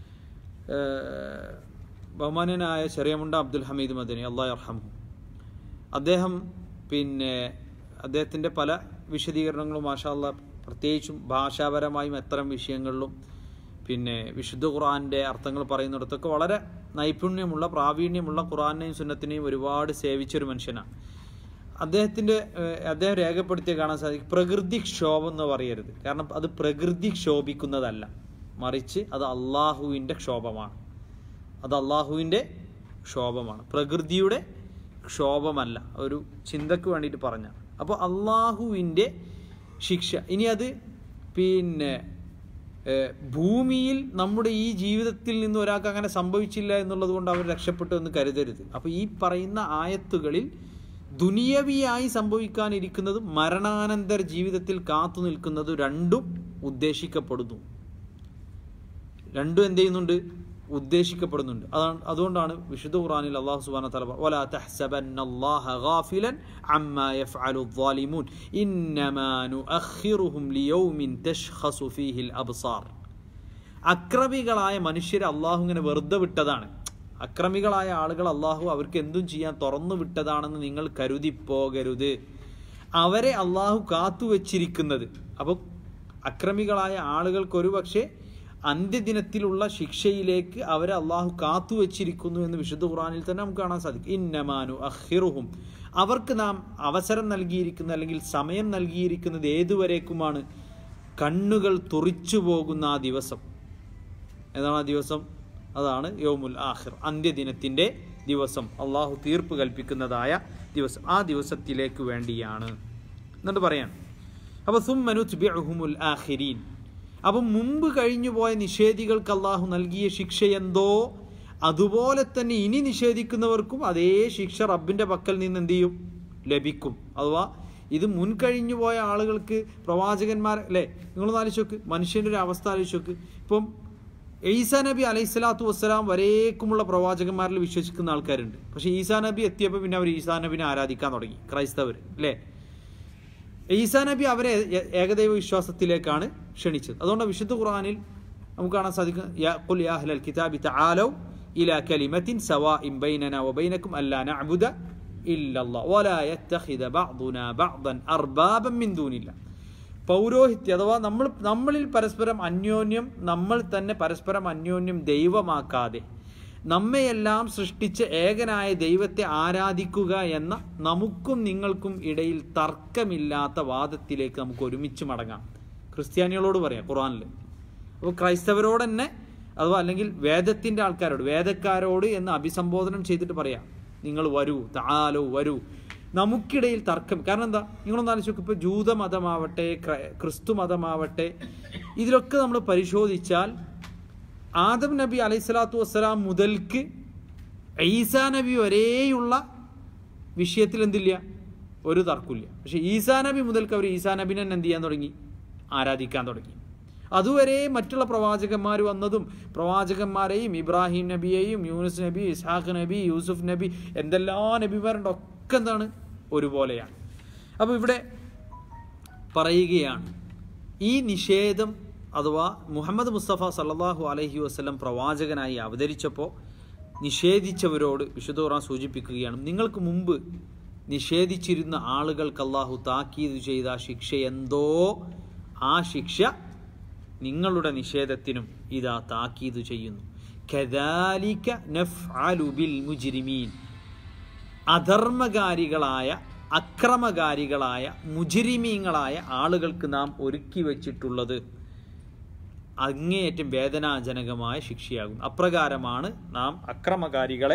ഏഹ് ബഹുമാന്യനായ ചെറിയമുണ്ട അബ്ദുൽ ഹമീദ് മദനി അള്ളാഹ് അർഹമു അദ്ദേഹം പിന്നെ അദ്ദേഹത്തിൻ്റെ പല വിശദീകരണങ്ങളും മാഷാല്ല പ്രത്യേകിച്ചും ഭാഷാപരമായും എത്തരം വിഷയങ്ങളിലും പിന്നെ വിശുദ്ധ ഖുർആൻ്റെ അർത്ഥങ്ങൾ പറയുന്നിടത്തൊക്കെ വളരെ നൈപുണ്യമുള്ള പ്രാവീണ്യമുള്ള ഖുർആനെയും സുന്നത്തിനെയും ഒരുപാട് സേവിച്ചൊരു മനുഷ്യനാണ് അദ്ദേഹത്തിൻ്റെ ഏഹ്, അദ്ദേഹം രേഖപ്പെടുത്തിയ കാണാൻ സാധിക്കും പ്രകൃതിക്ഷോഭം എന്ന് പറയരുത് കാരണം അത് പ്രകൃതി ക്ഷോഭിക്കുന്നതല്ല മറിച്ച് അത് അള്ളാഹുവിൻ്റെ ക്ഷോഭമാണ് അത് അള്ളാഹുവിൻ്റെ ക്ഷോഭമാണ് പ്രകൃതിയുടെ ക്ഷോഭമല്ല ഒരു ചിന്തക്ക് വേണ്ടിയിട്ട് പറഞ്ഞ അപ്പോൾ അള്ളാഹുവിൻ്റെ ശിക്ഷ ഇനി അത് പിന്നെ ഏഹ്, ഭൂമിയിൽ നമ്മുടെ ഈ ജീവിതത്തിൽ നിന്ന് ഒരാൾക്ക് അങ്ങനെ സംഭവിച്ചില്ല എന്നുള്ളത് കൊണ്ട് അവർ രക്ഷപ്പെട്ടു എന്ന് കരുതരുത് അപ്പോൾ ഈ പറയുന്ന ആയത്തുകളിൽ ദുനിയവിയായി സംഭവിക്കാനിരിക്കുന്നതും മരണാനന്തര ജീവിതത്തിൽ കാത്തു നിൽക്കുന്നതും രണ്ടും ഉദ്ദേശിക്കപ്പെടുന്നു രണ്ടും എന്ത് ചെയ്യുന്നുണ്ട് ഉദ്ദേശിക്കപ്പെടുന്നുണ്ട് അതാണ് അതുകൊണ്ടാണ് വിശുദ്ധ ഖുറാനിൽ അള്ളാഹു സുബാന തല വലാ തഹ്സബന്നല്ലാഹ ഗാഫിലൻ അമ്മാ യഫ്അലു الظالمون إنما نؤخرهم ليوم تشخص فيه الأبصار അക്രമികളായ മനുഷ്യരെ അള്ളാഹു ഇങ്ങനെ വെറുതെ വിട്ടതാണ് അക്രമികളായ ആളുകൾ അള്ളാഹു അവർക്ക് എന്തും ചെയ്യാൻ തുറന്നു വിട്ടതാണെന്ന് നിങ്ങൾ കരുതി പോകരുത് അവരെ അള്ളാഹു കാത്തുവച്ചിരിക്കുന്നത് അപ്പം അക്രമികളായ ആളുകൾക്ക് ഒരു പക്ഷേ അന്ത്യദിനത്തിലുള്ള ശിക്ഷയിലേക്ക് അവരെ അള്ളാഹു കാത്തുവച്ചിരിക്കുന്നു എന്ന് വിശുദ്ധ ഖുറാനിൽ തന്നെ നമുക്ക് കാണാൻ സാധിക്കും ഇന്നമാനു അഹിറുഹും അവർക്ക് നാം അവസരം നൽകിയിരിക്കുന്ന അല്ലെങ്കിൽ സമയം നൽകിയിരിക്കുന്നത് ഏതുവരേക്കുമാണ് കണ്ണുകൾ തുറിച്ചു പോകുന്ന ആ ദിവസം ഏതാണ് ആ ദിവസം അതാണ് യോമുൽ ആഹിർ അന്ത്യദിനത്തിൻ്റെ ദിവസം അള്ളാഹു തീർപ്പ് കൽപ്പിക്കുന്നതായ ദിവസം ആ ദിവസത്തിലേക്ക് വേണ്ടിയാണ് എന്നിട്ട് പറയാൻ അപ്പോൾ സുമ്മനുൽ ആഹിരീൻ അപ്പം മുമ്പ് കഴിഞ്ഞു പോയ നിഷേധികൾക്ക് അള്ളാഹു നൽകിയ ശിക്ഷ എന്തോ അതുപോലെ തന്നെ ഇനി നിഷേധിക്കുന്നവർക്കും അതേ ശിക്ഷ റബ്ബിൻ്റെ പക്കൽ നിന്ന് എന്ത് ചെയ്യും ലഭിക്കും അഥവാ ഇത് മുൻകഴിഞ്ഞു പോയ ആളുകൾക്ക് പ്രവാചകന്മാർ അല്ലേ നിങ്ങളൊന്ന് ആലോചിച്ച് നോക്ക് മനുഷ്യൻ്റെ ഒരു അവസ്ഥ ആലോചിച്ച് നോക്ക് ഇപ്പം ഈസാ നബി അലൈഹി സ്വലാത്തു വസ്സലാം വരേക്കുമുള്ള പ്രവാചകന്മാരിൽ വിശ്വസിക്കുന്ന ആൾക്കാരുണ്ട് പക്ഷേ ഈസാ നബി എത്തിയപ്പോൾ പിന്നെ അവർ ഈസാ നബിനെ ആരാധിക്കാൻ തുടങ്ങി ക്രൈസ്തവർ അല്ലേ ഈസാ നബി അവരെ ഏ- ഏകദൈവ വിശ്വാസത്തിലേക്കാണ് ക്ഷണിച്ചത് അതുകൊണ്ട് വിശുദ്ധ ഖുർആനിൽ നമുക്ക് കാണാൻ സാധിക്കും യാ ഖുൽ യാ അഹ്ലൽ കിതാബി തആലൗ ഇലാ കലിമത്തിൻ സവാഇൻ ബൈനനാ വബൈനക്കും അല്ലാ നഅബുദ ഇല്ലല്ലാഹ് വലാ യത്തഖിദ ബഅദുനാ ബഅദൻ അർബാബൻ മിൻ ദൂനില്ലാഹ് പൗരോഹിത്യം അഥവാ നമ്മൾ നമ്മളിൽ പരസ്പരം അന്യോന്യം നമ്മൾ തന്നെ പരസ്പരം അന്യോന്യം ദൈവമാക്കാതെ നമ്മയെല്ലാം സൃഷ്ടിച്ച ഏകനായ ദൈവത്തെ ആരാധിക്കുക എന്ന നമുക്കും നിങ്ങൾക്കും ഇടയിൽ തർക്കമില്ലാത്ത വാദത്തിലേക്ക് നമുക്ക് ഒരുമിച്ച് മടങ്ങാം ക്രിസ്ത്യാനികളോട് പറയാം ഖുറാനിൽ അപ്പോൾ ക്രൈസ്തവരോട് തന്നെ അഥവാ അല്ലെങ്കിൽ വേദത്തിൻ്റെ ആൾക്കാരോട് വേദക്കാരോട് എന്ന് അഭിസംബോധനം ചെയ്തിട്ട് പറയാം നിങ്ങൾ വരൂ താലോ വരൂ നമുക്കിടയിൽ തർക്കം കാരണം എന്താ നിങ്ങളൊന്ന് ആലോചിച്ച് നോക്ക് ഇപ്പോൾ ജൂതമതമാവട്ടെ ക്ര- ക്രിസ്തു മതമാവട്ടെ ഇതിലൊക്കെ നമ്മൾ പരിശോധിച്ചാൽ ആദം നബി അലൈഹി സ്വലാത്തു വസ്സലാം മുതൽക്ക് ഈസാ നബി വരെയുള്ള വിഷയത്തിൽ എന്തില്ല ഒരു തർക്കമില്ല പക്ഷെ ഈസാ നബി മുതൽക്ക് അവർ ഈസാ നബിനെ തന്നെ എന്ത് ചെയ്യാൻ തുടങ്ങി ആരാധിക്കാൻ തുടങ്ങി അതുവരെ മറ്റുള്ള പ്രവാചകന്മാർ വന്നതും പ്രവാചകന്മാരെയും ഇബ്രാഹിം നബിയെയും യൂനുസ് നബി ഇസ്ഹാഖ് നബി യൂസുഫ് നബി എന്തെല്ലാം നബിമാരുണ്ട് ഒക്കെ എന്താണ് ഒരുപോലെയാണ് അപ്പോൾ ഇവിടെ പറയുകയാണ് ഈ നിഷേധം അഥവാ മുഹമ്മദ് മുസ്തഫ സല്ലല്ലാഹു അലൈഹി വസല്ലം പ്രവാചകനായി അവതരിച്ചപ്പോൾ നിഷേധിച്ചവരോട് വിശുദ്ധ ഖുർആൻ സൂചിപ്പിക്കുകയാണ് നിങ്ങൾക്ക് മുമ്പ് നിഷേധിച്ചിരുന്ന ആളുകൾക്ക് അള്ളാഹു താക്കീത് ചെയ്ത ശിക്ഷ എന്തോ ആ ശിക്ഷ നിങ്ങളുടെ നിഷേധത്തിനും ഇതാ താക്കീത് ചെയ്യുന്നു കദാലിക നഫ്അലു ബിൽ മുജ്രിമീൻ അധർമ്മകാരികളായ അക്രമകാരികളായ മുജിരിമീങ്ങളായ ആളുകൾക്ക് നാം ഒരുക്കി വച്ചിട്ടുള്ളത് അങ്ങേയറ്റം വേദനാജനകമായ ശിക്ഷയാകും അപ്രകാരമാണ് നാം അക്രമകാരികളെ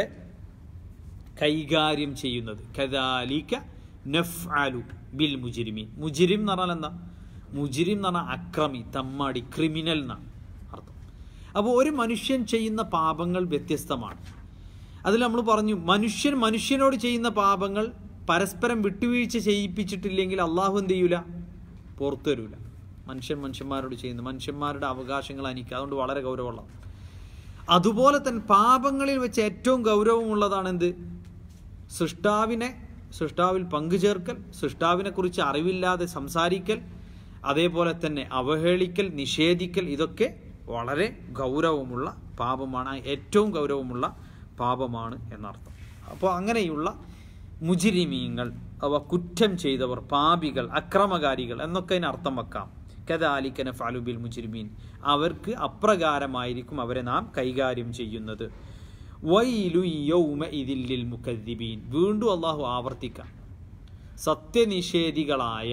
കൈകാര്യം ചെയ്യുന്നത് കദാലിക നഫ്അലു ബിൽ മുജിരിമീൻ മുജിരിം എന്ന് പറഞ്ഞാൽ എന്താ മുജിരിം എന്ന് പറഞ്ഞാൽ അക്രമി തമ്മാടി ക്രിമിനൽ എന്നാണ് അർത്ഥം അപ്പോൾ ഒരു മനുഷ്യൻ ചെയ്യുന്ന പാപങ്ങൾ വ്യത്യസ്തമാണ് അതിൽ നമ്മൾ പറഞ്ഞു മനുഷ്യൻ മനുഷ്യനോട് ചെയ്യുന്ന പാപങ്ങൾ പരസ്പരം വിട്ടുവീഴ്ച ചെയ്യിപ്പിച്ചിട്ടില്ലെങ്കിൽ അള്ളാഹു എന്ത് ചെയ്യൂല പുറത്തു തരൂല മനുഷ്യൻ മനുഷ്യന്മാരോട് ചെയ്യുന്നു മനുഷ്യന്മാരുടെ അവകാശങ്ങൾ അനിക്കുക അതുകൊണ്ട് വളരെ ഗൗരവമുള്ള അതുപോലെ തന്നെ പാപങ്ങളിൽ വെച്ച് ഏറ്റവും ഗൗരവമുള്ളതാണ് എന്ത് സൃഷ്ടാവിനെ സൃഷ്ടാവിൽ പങ്കുചേർക്കൽ സൃഷ്ടാവിനെ കുറിച്ച് അറിവില്ലാതെ സംസാരിക്കൽ അതേപോലെ തന്നെ അവഹേളിക്കൽ നിഷേധിക്കൽ ഇതൊക്കെ വളരെ ഗൗരവമുള്ള പാപമാണ് ഏറ്റവും ഗൗരവമുള്ള പാപമാണ് എന്നർത്ഥം അപ്പോൾ അങ്ങനെയുള്ള മുജിരിമീങ്ങൾ അവ കുറ്റം ചെയ്തവർ പാപികൾ അക്രമകാരികൾ എന്നൊക്കെ അതിന് അർത്ഥം വെക്കാം കദാലിക്കന ഫാലുബിൽ മുജിരിമീൻ അവർക്ക് അപ്രകാരമായിരിക്കും അവരെ നാം കൈകാര്യം ചെയ്യുന്നത് വൈലു യൗമ ഇതില്ലിൽ മുക്കദ്ദിബീൻ വീണ്ടും അള്ളാഹു ആവർത്തിക്കാം സത്യനിഷേധികളായ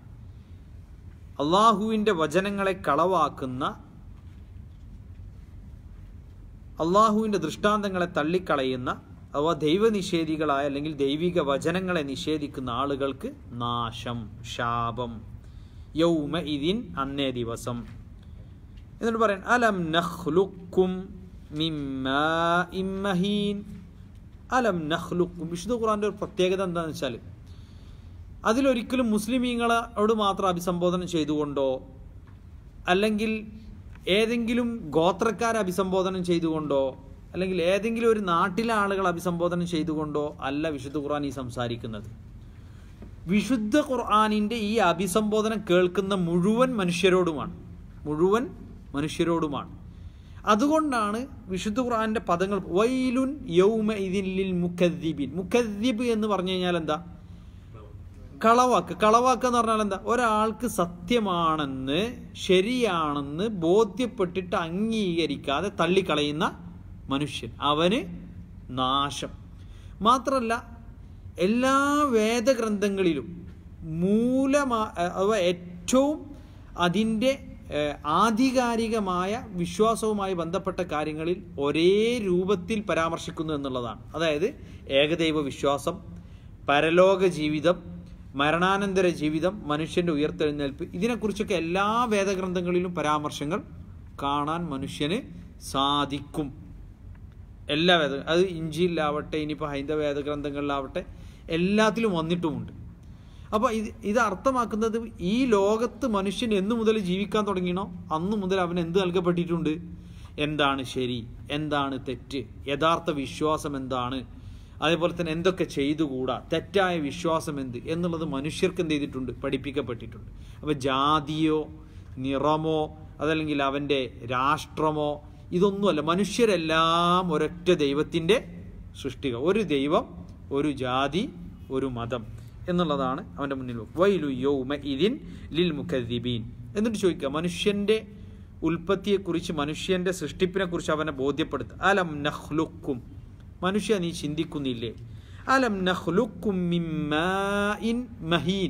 അള്ളാഹുവിൻ്റെ വചനങ്ങളെ കളവാക്കുന്ന അള്ളാഹുവിൻ്റെ ദൃഷ്ടാന്തങ്ങളെ തള്ളിക്കളയുന്ന അഥവാ ദൈവനിഷേധികളായ അല്ലെങ്കിൽ ദൈവിക വചനങ്ങളെ നിഷേധിക്കുന്ന ആളുകൾക്ക് നാശം ശാപം യൗമ ഇതിൻ അന്നേ ദിവസം എന്നിട്ട് പറയാൻ അലം നഖ്ലുക്കും മഹീൻ അലം നഖ്ലുക്കും വിശുദ്ധ ഖുറാന്റെ ഒരു പ്രത്യേകത എന്താണെന്ന് വെച്ചാൽ അതിലൊരിക്കലും മുസ്ലിമീങ്ങളോട് മാത്രം അഭിസംബോധന ചെയ്തുകൊണ്ടോ അല്ലെങ്കിൽ ഏതെങ്കിലും ഗോത്രക്കാരെ അഭിസംബോധന ചെയ്തുകൊണ്ടോ അല്ലെങ്കിൽ ഏതെങ്കിലും ഒരു നാട്ടിലെ ആളുകൾ അഭിസംബോധന ചെയ്തുകൊണ്ടോ അല്ല വിശുദ്ധ ഖുർആൻ ഈ സംസാരിക്കുന്നത് വിശുദ്ധ ഖുർആാനിൻ്റെ ഈ അഭിസംബോധന കേൾക്കുന്ന മുഴുവൻ മനുഷ്യരോടുമാണ് മുഴുവൻ മനുഷ്യരോടുമാണ് അതുകൊണ്ടാണ് വിശുദ്ധ ഖുർആാനിൻ്റെ പദങ്ങൾ വൈലുൻ യൗമ ഇതിൽ മുഖദ്ദീബിൻ മുഖദ്ദീബ് എന്ന് പറഞ്ഞു കഴിഞ്ഞാൽ എന്താ കളവാക്ക് കളവാക്ക് എന്ന് പറഞ്ഞാൽ എന്താ ഒരാൾക്ക് സത്യമാണെന്ന് ശരിയാണെന്ന് ബോധ്യപ്പെട്ടിട്ട് അംഗീകരിക്കാതെ തള്ളിക്കളയുന്ന മനുഷ്യൻ അവന് നാശം മാത്രമല്ല എല്ലാ വേദഗ്രന്ഥങ്ങളിലും മൂലമാ അഥവാ ഏറ്റവും അതിൻ്റെ ആധികാരികമായ വിശ്വാസവുമായി ബന്ധപ്പെട്ട കാര്യങ്ങളിൽ ഒരേ രൂപത്തിൽ പരാമർശിക്കുന്നു എന്നുള്ളതാണ് അതായത് ഏകദൈവ വിശ്വാസം പരലോക ജീവിതം മരണാനന്തര ജീവിതം മനുഷ്യന്റെ ഉയർത്തെഴുന്നേൽപ്പ് ഇതിനെക്കുറിച്ചൊക്കെ എല്ലാ വേദഗ്രന്ഥങ്ങളിലും പരാമർശങ്ങൾ കാണാൻ മനുഷ്യന് സാധിക്കും എല്ലാ വേദ അത് ഇഞ്ചിയിലാവട്ടെ ഇനിയിപ്പോൾ ഹൈന്ദവ വേദഗ്രന്ഥങ്ങളിലാവട്ടെ എല്ലാത്തിലും വന്നിട്ടുമുണ്ട് അപ്പോൾ ഇത് ഇത് അർത്ഥമാക്കുന്നത് ഈ ലോകത്ത് മനുഷ്യൻ എന്നു മുതൽ ജീവിക്കാൻ തുടങ്ങിയണോ അന്നു മുതൽ അവൻ എന്ത് നൽകപ്പെട്ടിട്ടുണ്ട് എന്താണ് ശരി എന്താണ് തെറ്റ് യഥാർത്ഥ വിശ്വാസം എന്താണ് അതേപോലെ തന്നെ എന്തൊക്കെ ചെയ്തുകൂടാ തെറ്റായ വിശ്വാസം എന്ത് എന്നുള്ളത് മനുഷ്യർക്ക് എന്ത് ചെയ്തിട്ടുണ്ട് പഠിപ്പിക്കപ്പെട്ടിട്ടുണ്ട് അപ്പോൾ ജാതിയോ നിറമോ അതല്ലെങ്കിൽ അവൻ്റെ രാഷ്ട്രമോ ഇതൊന്നുമല്ല മനുഷ്യരെല്ലാം ഒരൊറ്റ ദൈവത്തിൻ്റെ സൃഷ്ടിക ഒരു ദൈവം ഒരു ജാതി ഒരു മതം എന്നുള്ളതാണ് അവൻ്റെ മുന്നിൽ വൈലു യൗമ ഇതിൻ ലിൽ മുഖദ്ദീബീൻ എന്നിട്ട് ചോദിക്കുക മനുഷ്യൻ്റെ ഉൽപ്പത്തിയെക്കുറിച്ച് മനുഷ്യൻ്റെ സൃഷ്ടിപ്പിനെക്കുറിച്ച് അവനെ ബോധ്യപ്പെടുത്തുക അലം നഹ്ലുക്കും മനുഷ്യ നീ ചിന്തിക്കുന്നില്ലേ അലം നഹ്ലുക്കും മിൻ മഹീൻ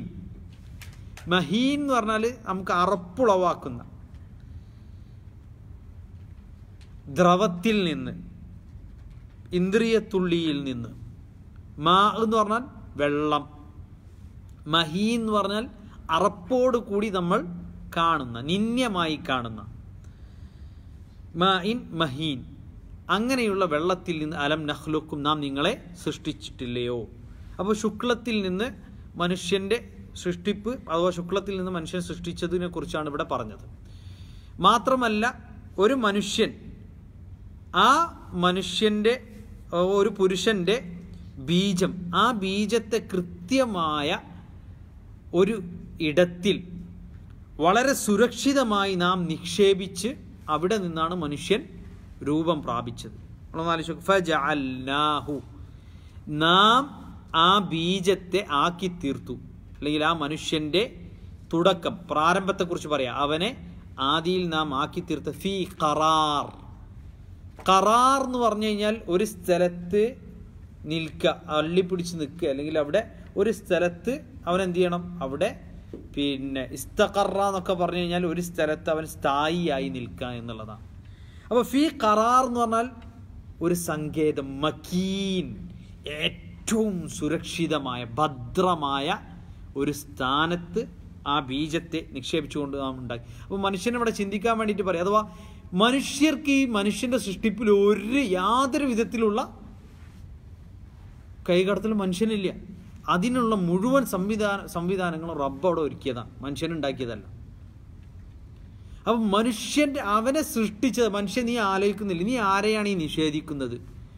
മഹീൻ എന്ന് പറഞ്ഞാൽ നമുക്ക് അറപ്പുളവാക്കുന്ന ദ്രവത്തിൽ നിന്ന് ഇന്ദ്രിയത്തുള്ളിയിൽ നിന്ന് മാ എന്ന് പറഞ്ഞാൽ വെള്ളം മഹീ എന്ന് പറഞ്ഞാൽ അറപ്പോട് കൂടി നമ്മൾ കാണുന്ന നിന്യമായി കാണുന്ന മഇൻ മഹീൻ അങ്ങനെയുള്ള വെള്ളത്തിൽ നിന്ന് അലം നഹ്ലുക്കും നാം നിങ്ങളെ സൃഷ്ടിച്ചിട്ടില്ലയോ അപ്പോൾ ശുക്ലത്തിൽ നിന്ന് മനുഷ്യൻ്റെ സൃഷ്ടിപ്പ് അഥവാ ശുക്ലത്തിൽ നിന്ന് മനുഷ്യൻ സൃഷ്ടിച്ചതിനെ കുറിച്ചാണ് ഇവിടെ പറഞ്ഞത് മാത്രമല്ല ഒരു മനുഷ്യൻ ആ മനുഷ്യൻ്റെ ഏ, ഒരു പുരുഷൻ്റെ ബീജം ആ ബീജത്തെ കൃത്യമായ ഒരു ഇടത്തിൽ വളരെ സുരക്ഷിതമായി നാം നിക്ഷേപിച്ച് അവിടെ നിന്നാണ് മനുഷ്യൻ രൂപം പ്രാപിച്ചത് നമ്മളൊന്ന് ആലോചിച്ച് നോക്ക്. ഫജഅൽനാഹു. നാം ആ ബീജത്തെ ആക്കി തീർത്തു അല്ലെങ്കിൽ ആ മനുഷ്യന്റെ തുടക്കം പ്രാരംഭത്തെക്കുറിച്ച് പറയാം അവനെ ആദിയിൽ നാം ആക്കി തീർത്ത ഫി ഖറാർ ഖറാർ എന്ന് പറഞ്ഞു കഴിഞ്ഞാൽ ഒരു സ്ഥലത്ത് നിൽക്കുക അള്ളിപ്പിടിച്ച് നിൽക്കുക അല്ലെങ്കിൽ അവിടെ ഒരു സ്ഥലത്ത് അവൻ എന്ത് ചെയ്യണം അവിടെ പിന്നെ ഇസ്തഖറ എന്നൊക്കെ പറഞ്ഞു കഴിഞ്ഞാൽ ഒരു സ്ഥലത്ത് അവൻ സ്ഥായിയായി നിൽക്കുക എന്നുള്ളതാണ് അപ്പോൾ ഫി ഖറാർ എന്ന് പറഞ്ഞാൽ ഒരു സങ്കേതം മക്കീൻ ഏറ്റവും സുരക്ഷിതമായ ഭദ്രമായ ഒരു സ്ഥാനത്ത് ആ ബീജത്തെ നിക്ഷേപിച്ചുകൊണ്ട് നാം ഉണ്ടാക്കി അപ്പോൾ മനുഷ്യനെ ഇവിടെ ചിന്തിക്കാൻ വേണ്ടിയിട്ട് പറയാം അഥവാ മനുഷ്യർക്ക് ഈ മനുഷ്യന്റെ സൃഷ്ടിപ്പിൽ ഒരു യാതൊരു വിധത്തിലുള്ള കൈകടത്തലും മനുഷ്യനില്ല അതിനുള്ള മുഴുവൻ സംവിധാന സംവിധാനങ്ങളും റബ്ബ് അവിടെ ഒരുക്കിയതാണ് മനുഷ്യനുണ്ടാക്കിയതല്ല അപ്പം മനുഷ്യന്റെ അവനെ സൃഷ്ടിച്ചത് മനുഷ്യൻ നീ ആലോചിക്കുന്നില്ല നീ ആരെയാണ് ഈ നിഷേധിക്കുന്നത്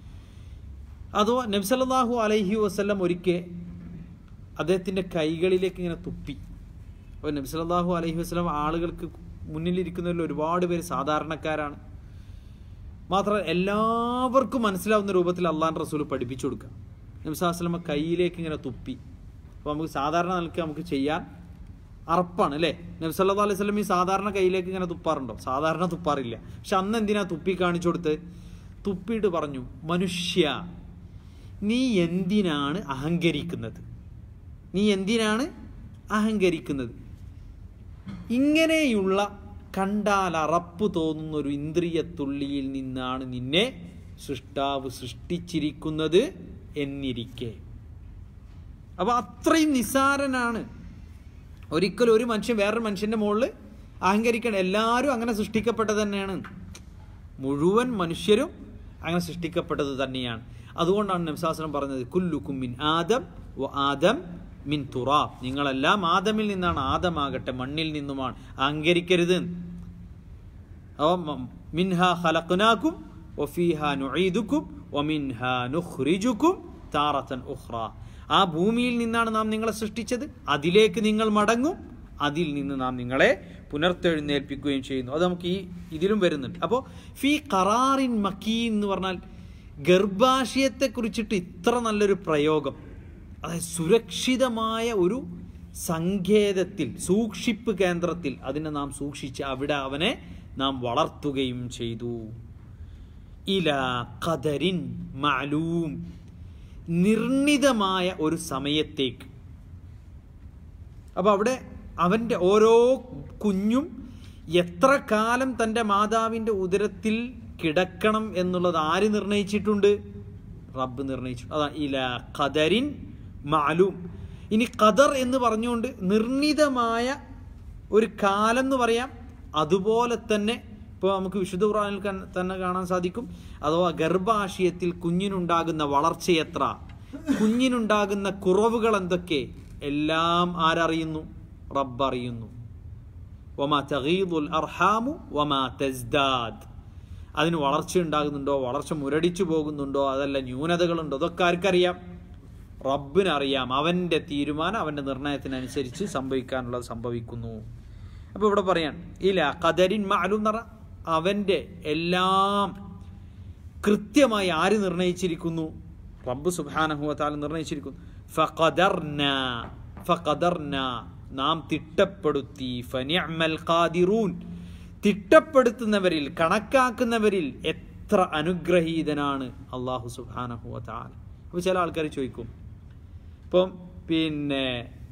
അതോ നബ്സല്ലാഹു അലൈഹി വസ്ല്ലം ഒരിക്കൽ അദ്ദേഹത്തിൻ്റെ കൈകളിലേക്ക് ഇങ്ങനെ തുപ്പി അപ്പോൾ നബ്സല്ലാഹു അലൈഹി വസ്ലം ആളുകൾക്ക് മുന്നിലിരിക്കുന്നവരിൽ ഒരുപാട് പേര് സാധാരണക്കാരാണ് മാത്രമല്ല എല്ലാവർക്കും മനസ്സിലാവുന്ന രൂപത്തിൽ അള്ളാൻ റസൂൽ പഠിപ്പിച്ചു കൊടുക്കുക നബ്സാസ്ലമ കയ്യിലേക്ക് ഇങ്ങനെ തുപ്പി അപ്പോൾ നമുക്ക് സാധാരണ നിലയ്ക്ക് നമുക്ക് ചെയ്യാൻ അറപ്പാണ് അല്ലേ നബ്സല്ലാ അലൈഹി സ്വലം ഈ സാധാരണ കയ്യിലേക്ക് ഇങ്ങനെ തുപ്പാറുണ്ടോ സാധാരണ തുപ്പാറില്ല പക്ഷെ അന്ന് എന്തിനാ തുപ്പി കാണിച്ചു കൊടുത്ത് തുപ്പിയിട്ട് പറഞ്ഞു മനുഷ്യ നീ എന്തിനാണ് അഹങ്കരിക്കുന്നത് നീ എന്തിനാണ് അഹങ്കരിക്കുന്നത് ഇങ്ങനെയുള്ള കണ്ടാൽ അറപ്പ് തോന്നുന്ന ഒരു ഇന്ദ്രിയത്തുള്ളിയിൽ നിന്നാണ് നിന്നെ സൃഷ്ടാവ് സൃഷ്ടിച്ചിരിക്കുന്നത് എന്നിരിക്കെ അപ്പൊ അത്രയും നിസാരനാണ് ഒരിക്കലും ഒരു മനുഷ്യൻ വേറൊരു മനുഷ്യന്റെ മുകളിൽ അഹങ്കരിക്കണം എല്ലാവരും അങ്ങനെ സൃഷ്ടിക്കപ്പെട്ടത് തന്നെയാണ് മുഴുവൻ മനുഷ്യരും അങ്ങനെ സൃഷ്ടിക്കപ്പെട്ടത് തന്നെയാണ് അതുകൊണ്ടാണ് നബ്സാസനം പറഞ്ഞത് കുല്ലുക്കും മിൻ ആദം വ ആദം മിൻ തുറാബ് നിങ്ങളെല്ലാം ആദമിൽ നിന്നാണ് ആദമാകട്ടെ മണ്ണിൽ നിന്നുമാണ് അഹങ്കരിക്കരുത് മിൻഹ ഖലഖ്നാക്കും വഫീഹ നുഈദുക്കും വമിൻഹ നുഖ്രിജുക്കും താറത്തൻ ഉഖ്റ ആ ഭൂമിയിൽ നിന്നാണ് നാം നിങ്ങളെ സൃഷ്ടിച്ചത് അതിലേക്ക് നിങ്ങൾ മടങ്ങും അതിൽ നിന്ന് നാം നിങ്ങളെ പുനർത്തെഴുന്നേൽപ്പിക്കുകയും ചെയ്യുന്നു അത് നമുക്ക് ഈ ഇതിലും വരുന്നുണ്ട് അപ്പോൾ ഫി ഖറാറിൻ മക്കീ എന്ന് പറഞ്ഞാൽ ഗർഭാശയത്തെ കുറിച്ചിട്ട് ഇത്ര നല്ലൊരു പ്രയോഗം അതായത് സുരക്ഷിതമായ ഒരു സങ്കേതത്തിൽ സൂക്ഷിപ്പ് കേന്ദ്രത്തിൽ അതിനെ നാം സൂക്ഷിച്ച് അവിടെ അവനെ നാം വളർത്തുകയും ചെയ്തു ഇല ഖദരിൻ മാലൂം നിർണിതമായ ഒരു സമയത്തേക്ക് അപ്പൊ അവിടെ അവന്റെ ഓരോ കുഞ്ഞും എത്ര കാലം തൻ്റെ മാതാവിൻ്റെ ഉദരത്തിൽ കിടക്കണം എന്നുള്ളത് ആര് നിർണയിച്ചിട്ടുണ്ട് റബ്ബ് നിർണയിച്ചു അതാ ഇല ഖദരിൻ മാലൂം ഇനി ഖദർ എന്ന് പറഞ്ഞുകൊണ്ട് നിർണിതമായ ഒരു കാലം എന്ന് പറയാം അതുപോലെ തന്നെ ഇപ്പോൾ നമുക്ക് വിശുദ്ധ ഖുറാനിൽ കൻ- തന്നെ കാണാൻ സാധിക്കും അഥവാ ഗർഭാശയത്തിൽ കുഞ്ഞിനുണ്ടാകുന്ന വളർച്ച എത്ര കുഞ്ഞിനുണ്ടാകുന്ന കുറവുകൾ എന്തൊക്കെ എല്ലാം ആരറിയുന്നു റബ്ബ് അറിയുന്നു വമാ തഗീദുൽ അർഹാമു വമാ തസ്ദാദ് അതിന് വളർച്ച ഉണ്ടാകുന്നുണ്ടോ വളർച്ച മുരടിച്ചു പോകുന്നുണ്ടോ അതല്ല ന്യൂനതകളുണ്ടോ അതൊക്കെ ആർക്കറിയാം റബ്ബിനറിയാം അവൻ്റെ തീരുമാനം അവൻ്റെ നിർണയത്തിനനുസരിച്ച് സംഭവിക്കാനുള്ളത് സംഭവിക്കുന്നു അപ്പോൾ ഇവിടെ പറയാൻ ഇല്ല ഖദരിൻ മാലും എന്ന് പറഞ്ഞാൽ അവൻ്റെ എല്ലാം കൃത്യമായി ആര് നിർണയിച്ചിരിക്കുന്നു റബ്ബ് സുബാനഹുവത്താൽ നിർണയിച്ചിരിക്കുന്നു ഫഖദർന ഫഖദർന നാം തിട്ടപ്പെടുത്തി ഫനിഅമൽ ഖാദിറൂൻ തിട്ടപ്പെടുത്തുന്നവരിൽ കണക്കാക്കുന്നവരിൽ എത്ര അനുഗ്രഹീതനാണ് അള്ളാഹു സുബാനഹുവത്താൽ അപ്പോൾ ചില ആൾക്കാർ ചോദിക്കും ഇപ്പം പിന്നെ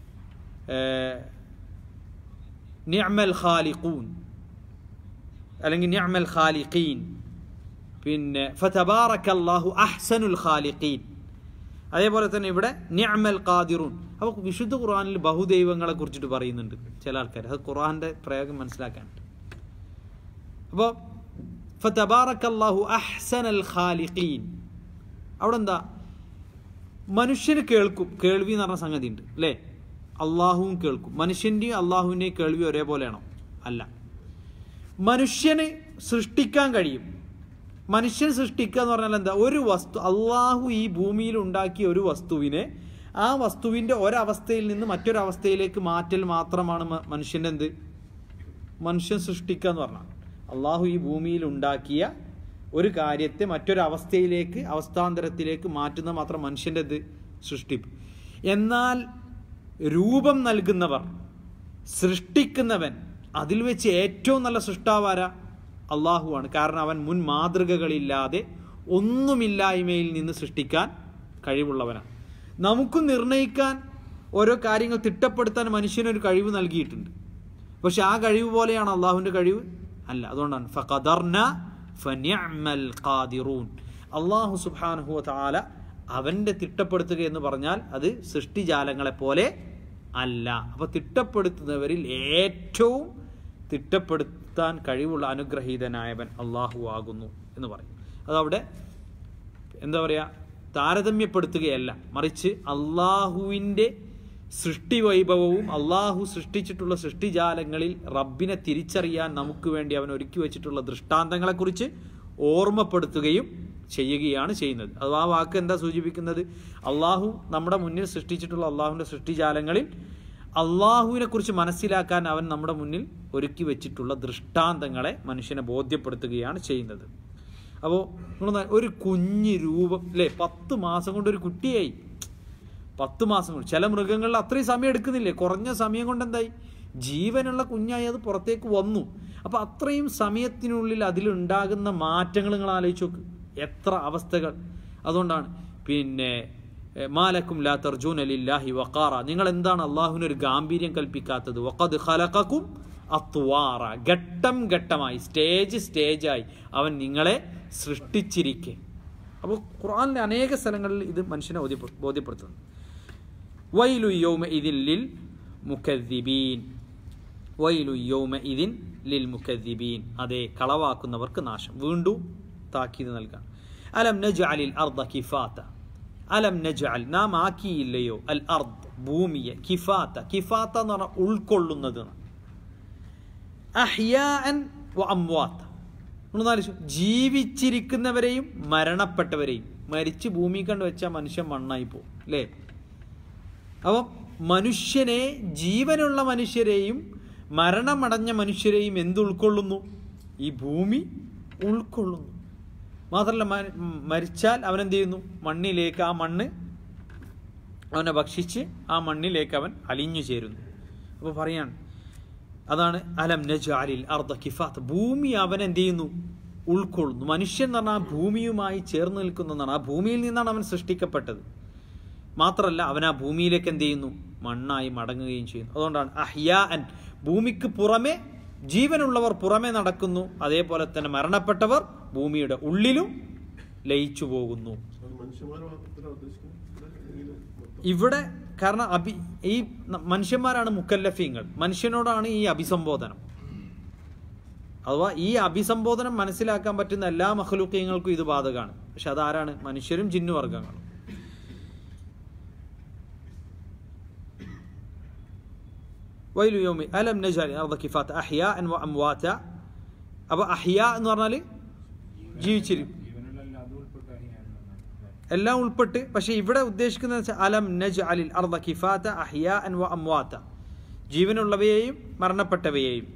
നിഅമൽ ഖാലിഖൂൻ അല്ലെങ്കിൽ നിഅമൽ ഖാലിഖീൻ പിന്നെ ഫതബാറക്കല്ലാഹു അഹ്സനുൽ ഖാലിഖീൻ അതേപോലെ തന്നെ ഇവിടെ നിഅമൽ ഖാദിറൂൻ അപ്പോൾ വിശുദ്ധ ഖുർആനിൽ ബഹുദൈവങ്ങളെ കുറിച്ചിട്ട് പറയുന്നുണ്ട് ചില ആൾക്കാർ അത് ഖുർആന്റെ പ്രയോഗം മനസ്സിലാക്കാനുണ്ട് അപ്പോൾ ഫതബാറക്കല്ലാഹു അഹ്സനൽ ഖാലിഖീൻ അവിടെ എന്താ മനുഷ്യന് കേൾക്കും കേൾവി എന്ന് പറഞ്ഞ സംഗതി ഉണ്ട് അല്ലേ അള്ളാഹുവും കേൾക്കും മനുഷ്യൻ്റെയും അള്ളാഹുവിൻ്റെയും കേൾവി ഒരേപോലെയാണോ അല്ല മനുഷ്യന് സൃഷ്ടിക്കാൻ കഴിയും മനുഷ്യൻ സൃഷ്ടിക്കുക എന്ന് പറഞ്ഞാൽ എന്താ ഒരു വസ്തു അള്ളാഹു ഈ ഭൂമിയിൽ ഉണ്ടാക്കിയ ഒരു വസ്തുവിനെ ആ വസ്തുവിൻ്റെ ഒരവസ്ഥയിൽ നിന്ന് മറ്റൊരവസ്ഥയിലേക്ക് മാറ്റൽ മാത്രമാണ് മ- മനുഷ്യൻ്റെ എന്ത് മനുഷ്യൻ സൃഷ്ടിക്കുക എന്ന് പറഞ്ഞാൽ അള്ളാഹു ഈ ഭൂമിയിൽ ഉണ്ടാക്കിയ ഒരു കാര്യത്തെ മറ്റൊരവസ്ഥയിലേക്ക് അവസ്ഥാന്തരത്തിലേക്ക് മാറ്റുന്ന മാത്രം മനുഷ്യൻ്റെ ഇത് സൃഷ്ടിപ്പ് എന്നാൽ രൂപം നൽകുന്നവർ സൃഷ്ടിക്കുന്നവൻ അതിൽ വെച്ച് ഏറ്റവും നല്ല സൃഷ്ടാവാര അള്ളാഹുവാണ് കാരണം അവൻ മുൻ മാതൃകകളില്ലാതെ ഒന്നുമില്ലായ്മയിൽ നിന്ന് സൃഷ്ടിക്കാൻ കഴിവുള്ളവനാണ് നമുക്കും നിർണയിക്കാൻ ഓരോ കാര്യങ്ങൾ തിട്ടപ്പെടുത്താൻ മനുഷ്യനൊരു കഴിവ് നൽകിയിട്ടുണ്ട് പക്ഷെ ആ കഴിവ് പോലെയാണ് അള്ളാഹുവിൻ്റെ കഴിവ് അല്ല അതുകൊണ്ടാണ് ഫഖദർന ഫനിഅമൽ ഖാദിറൂൻ അള്ളാഹു സുബ്ഹാനഹു വതആല അവൻ്റെ തിട്ടപ്പെടുത്തുക എന്ന് പറഞ്ഞാൽ അത് സൃഷ്ടിജാലങ്ങളെ പോലെ അല്ല അപ്പോൾ തിട്ടപ്പെടുത്തുന്നവരിൽ ഏറ്റവും തിട്ടപ്പെടുത്താൻ കഴിവുള്ള അനുഗ്രഹീതനായവൻ അള്ളാഹു ആകുന്നു എന്ന് പറയും അതവിടെ എന്താ പറയുക താരതമ്യപ്പെടുത്തുകയല്ല മറിച്ച് അള്ളാഹുവിൻ്റെ സൃഷ്ടി വൈഭവവും അള്ളാഹു സൃഷ്ടിച്ചിട്ടുള്ള സൃഷ്ടിജാലങ്ങളിൽ റബ്ബിനെ തിരിച്ചറിയാൻ നമുക്ക് വേണ്ടി അവൻ ഒരുക്കി വെച്ചിട്ടുള്ള ദൃഷ്ടാന്തങ്ങളെക്കുറിച്ച് ഓർമ്മപ്പെടുത്തുകയും ചെയ്യുകയാണ് ചെയ്യുന്നത് അഥവാ ആ വാക്ക് എന്താ സൂചിപ്പിക്കുന്നത് അള്ളാഹു നമ്മുടെ മുന്നിൽ സൃഷ്ടിച്ചിട്ടുള്ള അള്ളാഹുവിൻ്റെ സൃഷ്ടിജാലങ്ങളിൽ അള്ളാഹുവിനെ കുറിച്ച് മനസ്സിലാക്കാൻ അവൻ നമ്മുടെ മുന്നിൽ ഒരുക്കി വെച്ചിട്ടുള്ള ദൃഷ്ടാന്തങ്ങളെ മനുഷ്യനെ ബോധ്യപ്പെടുത്തുകയാണ് ചെയ്യുന്നത് അപ്പോൾ നിങ്ങൾ ഒരു കുഞ്ഞ് രൂപം അല്ലേ പത്ത് മാസം കൊണ്ട് ഒരു കുട്ടിയായി പത്ത് മാസം കൊണ്ട് ചില മൃഗങ്ങളിൽ അത്രയും സമയം എടുക്കുന്നില്ലേ കുറഞ്ഞ സമയം കൊണ്ട് എന്തായി ജീവനുള്ള കുഞ്ഞായി അത് പുറത്തേക്ക് വന്നു അപ്പോൾ അത്രയും സമയത്തിനുള്ളിൽ അതിലുണ്ടാകുന്ന മാറ്റങ്ങൾ നിങ്ങൾ ആലോചിച്ച് നോക്ക് എത്ര അവസ്ഥകൾ അതുകൊണ്ടാണ് പിന്നെ എ, മാലക്കും ലാ തർജൂൻ അലില്ലാഹി വക്കാറ നിങ്ങൾ എന്താണ് അള്ളാഹുവിന് ഒരു ഗാംഭീര്യം കൽപ്പിക്കാത്തത് വഖദ് ഖലഖക്കും അത്വാറ ഘട്ടം ഘട്ടമായി സ്റ്റേജ് സ്റ്റേജായി അവൻ നിങ്ങളെ സൃഷ്ടിച്ചിരിക്കെ അപ്പോൾ ഖുർആനിലെ അനേക സ്ഥലങ്ങളിൽ ഇത് മനുഷ്യനെ ബോധ്യപ്പെ- ബോധ്യപ്പെടുത്തുന്നു വൈലു യൗമ ഇതിൻ ലിൽ മുക്കദ്ദിബീൻ വൈലു യൗമ ഇതിൻ ലിൽ മുക്കദ്ദിബീൻ അതെ കളവാക്കുന്നവർക്ക് നാശം വീണ്ടും താക്കീത് നൽകാം അലം നജ്അലിൽ അർദ കിഫാത്ത അലം നജ്അൽ നാം ആക്കിയില്ലയോ അൽ അർദ് ഭൂമിയെ കിഫാത്ത കിഫാത്ത എന്ന് പറഞ്ഞാൽ ഉൾക്കൊള്ളുന്നത് എന്നാണ്. അഹ്യാഅൻ വ അംവാത്ത് ഒന്ന് ആലോചിച്ചു ജീവിച്ചിരിക്കുന്നവരെയും മരണപ്പെട്ടവരെയും മരിച്ച് ഭൂമി കണ്ട് വെച്ചാൽ മനുഷ്യൻ മണ്ണായി പോകും അല്ലേ അപ്പം മനുഷ്യനെ ജീവനുള്ള മനുഷ്യരെയും മരണമടഞ്ഞ മനുഷ്യരെയും എന്ത് ഉൾക്കൊള്ളുന്നു ഈ ഭൂമി ഉൾക്കൊള്ളുന്നു മാത്രമല്ല മ- മരിച്ചാൽ അവനെന്ത് ചെയ്യുന്നു മണ്ണിലേക്ക് ആ മണ്ണ് അവനെ ഭക്ഷിച്ച് ആ മണ്ണിലേക്ക് അവൻ അലിഞ്ഞു ചേരുന്നു അപ്പോൾ പറയാണ് അതാണ് അലം നജാലിൽ അർദ്ധ കിഫാത്ത് ഭൂമി അവൻ എന്ത് ചെയ്യുന്നു ഉൾക്കൊള്ളുന്നു മനുഷ്യൻ എന്ന് പറഞ്ഞാൽ ആ ഭൂമിയുമായി ചേർന്ന് നിൽക്കുന്നതാണ് ആ ഭൂമിയിൽ നിന്നാണ് അവൻ സൃഷ്ടിക്കപ്പെട്ടത് മാത്രമല്ല അവൻ ആ ഭൂമിയിലേക്ക് എന്ത് ചെയ്യുന്നു മണ്ണായി മടങ്ങുകയും ചെയ്യുന്നു അതുകൊണ്ടാണ് അഹ്യാ അൻ ഭൂമിക്ക് പുറമെ ജീവനുള്ളവർ പുറമെ നടക്കുന്നു അതേപോലെ തന്നെ മരണപ്പെട്ടവർ ഭൂമിയുടെ ഉള്ളിലും ലയിച്ചു പോകുന്നു അത് മനുഷ്യന്മാരെ മാത്രം ഉദ്ദേശിക്കുന്നത് എങ്കിലും മൊത്തം ഇവിടെ കാരണം അഭി ഈ ന- മനുഷ്യന്മാരാണ് മുക്കല്ലഫീങ്ങൾ മനുഷ്യനോടാണ് ഈ അഭിസംബോധനം അഥവാ ഈ അഭിസംബോധനം മനസ്സിലാക്കാൻ പറ്റുന്ന എല്ലാ മഹലൂക്കങ്ങൾക്കും ഇത് ബാധകമാണ് പക്ഷെ അതാരാണ് മനുഷ്യരും ജിന്നുവർഗങ്ങളും വൈലു യോമി അലം നജാലി അർദ കിഫാത്ത് അഹ്യാ അൻ വ അംവാത അപ്പോൾ അഹ്യാ എന്ന് പറഞ്ഞാൽ ജീവിച്ചിരിക്കും ജീവനുള്ള അത് ഉൾപ്പെട്ട അഹിയാണെന്നാണ് എല്ലാം ഉൾപ്പെട്ട് പക്ഷെ ഇവിടെ ഉദ്ദേശിക്കുന്നത് വെച്ചാൽ അലം നജ് അലിൽ അർദ കിഫാത്ത അഹ്യാ അൻ വ അംവാത്ത ജീവനുള്ളവയെയും മരണപ്പെട്ടവയെയും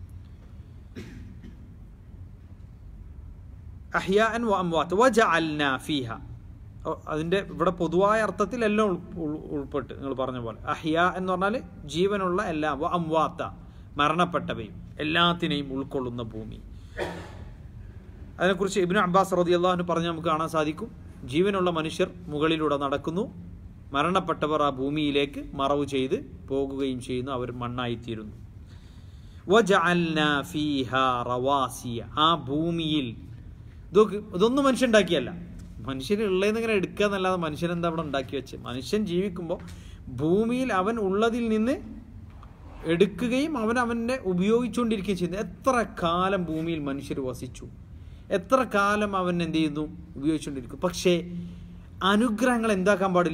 അഹ്യാ അൻ വ അംവാത്ത വ ജഅൽനാ ഫീഹ ഓ, അതിന്റെ ഇവിടെ പൊതുവായ അർത്ഥത്തിൽ എല്ലാം ഉൾ- ഉൾ- ഉൾപ്പെട്ട് നിങ്ങൾ പറഞ്ഞ പോലെ അഹ്യാ എന്ന് പറഞ്ഞാൽ ജീവനുള്ള എല്ലാം വ അംവാത്ത മരണപ്പെട്ടവയും എല്ലാത്തിനെയും ഉൾക്കൊള്ളുന്ന ഭൂമി അതിനെക്കുറിച്ച് ഇബ്നു അബ്ബാസ് റതി അള്ളാഹുന് പറഞ്ഞ് നമുക്ക് കാണാൻ സാധിക്കും ജീവനുള്ള മനുഷ്യർ മുകളിലൂടെ നടക്കുന്നു മരണപ്പെട്ടവർ ആ ഭൂമിയിലേക്ക് മറവ് ചെയ്ത് പോകുകയും ചെയ്യുന്നു അവർ മണ്ണായിത്തീരുന്നു വജഅൽനാ ഫീഹാ റവാസിയ ആ ഭൂമിയിൽ ഇതൊക്കെ ഇതൊന്നും മനുഷ്യൻ ഉണ്ടാക്കിയല്ല മനുഷ്യൻ ഉള്ളതെന്ന് ഇങ്ങനെ എടുക്കുക എന്നല്ലാതെ മനുഷ്യൻ എന്താ അവിടെ ഉണ്ടാക്കി വെച്ച് മനുഷ്യൻ ജീവിക്കുമ്പോൾ ഭൂമിയിൽ അവൻ ഉള്ളതിൽ നിന്ന് എടുക്കുകയും അവൻ അവൻ്റെ ഉപയോഗിച്ചുകൊണ്ടിരിക്കുകയും ചെയ്യുന്നു എത്ര കാലം ഭൂമിയിൽ മനുഷ്യർ വസിച്ചു എത്ര കാലം അവൻ എന്ത് ചെയ്യുന്നു ഉപയോഗിച്ചുകൊണ്ടിരിക്കും പക്ഷേ അനുഗ്രഹങ്ങൾ എന്താക്കാൻ പാടില്ല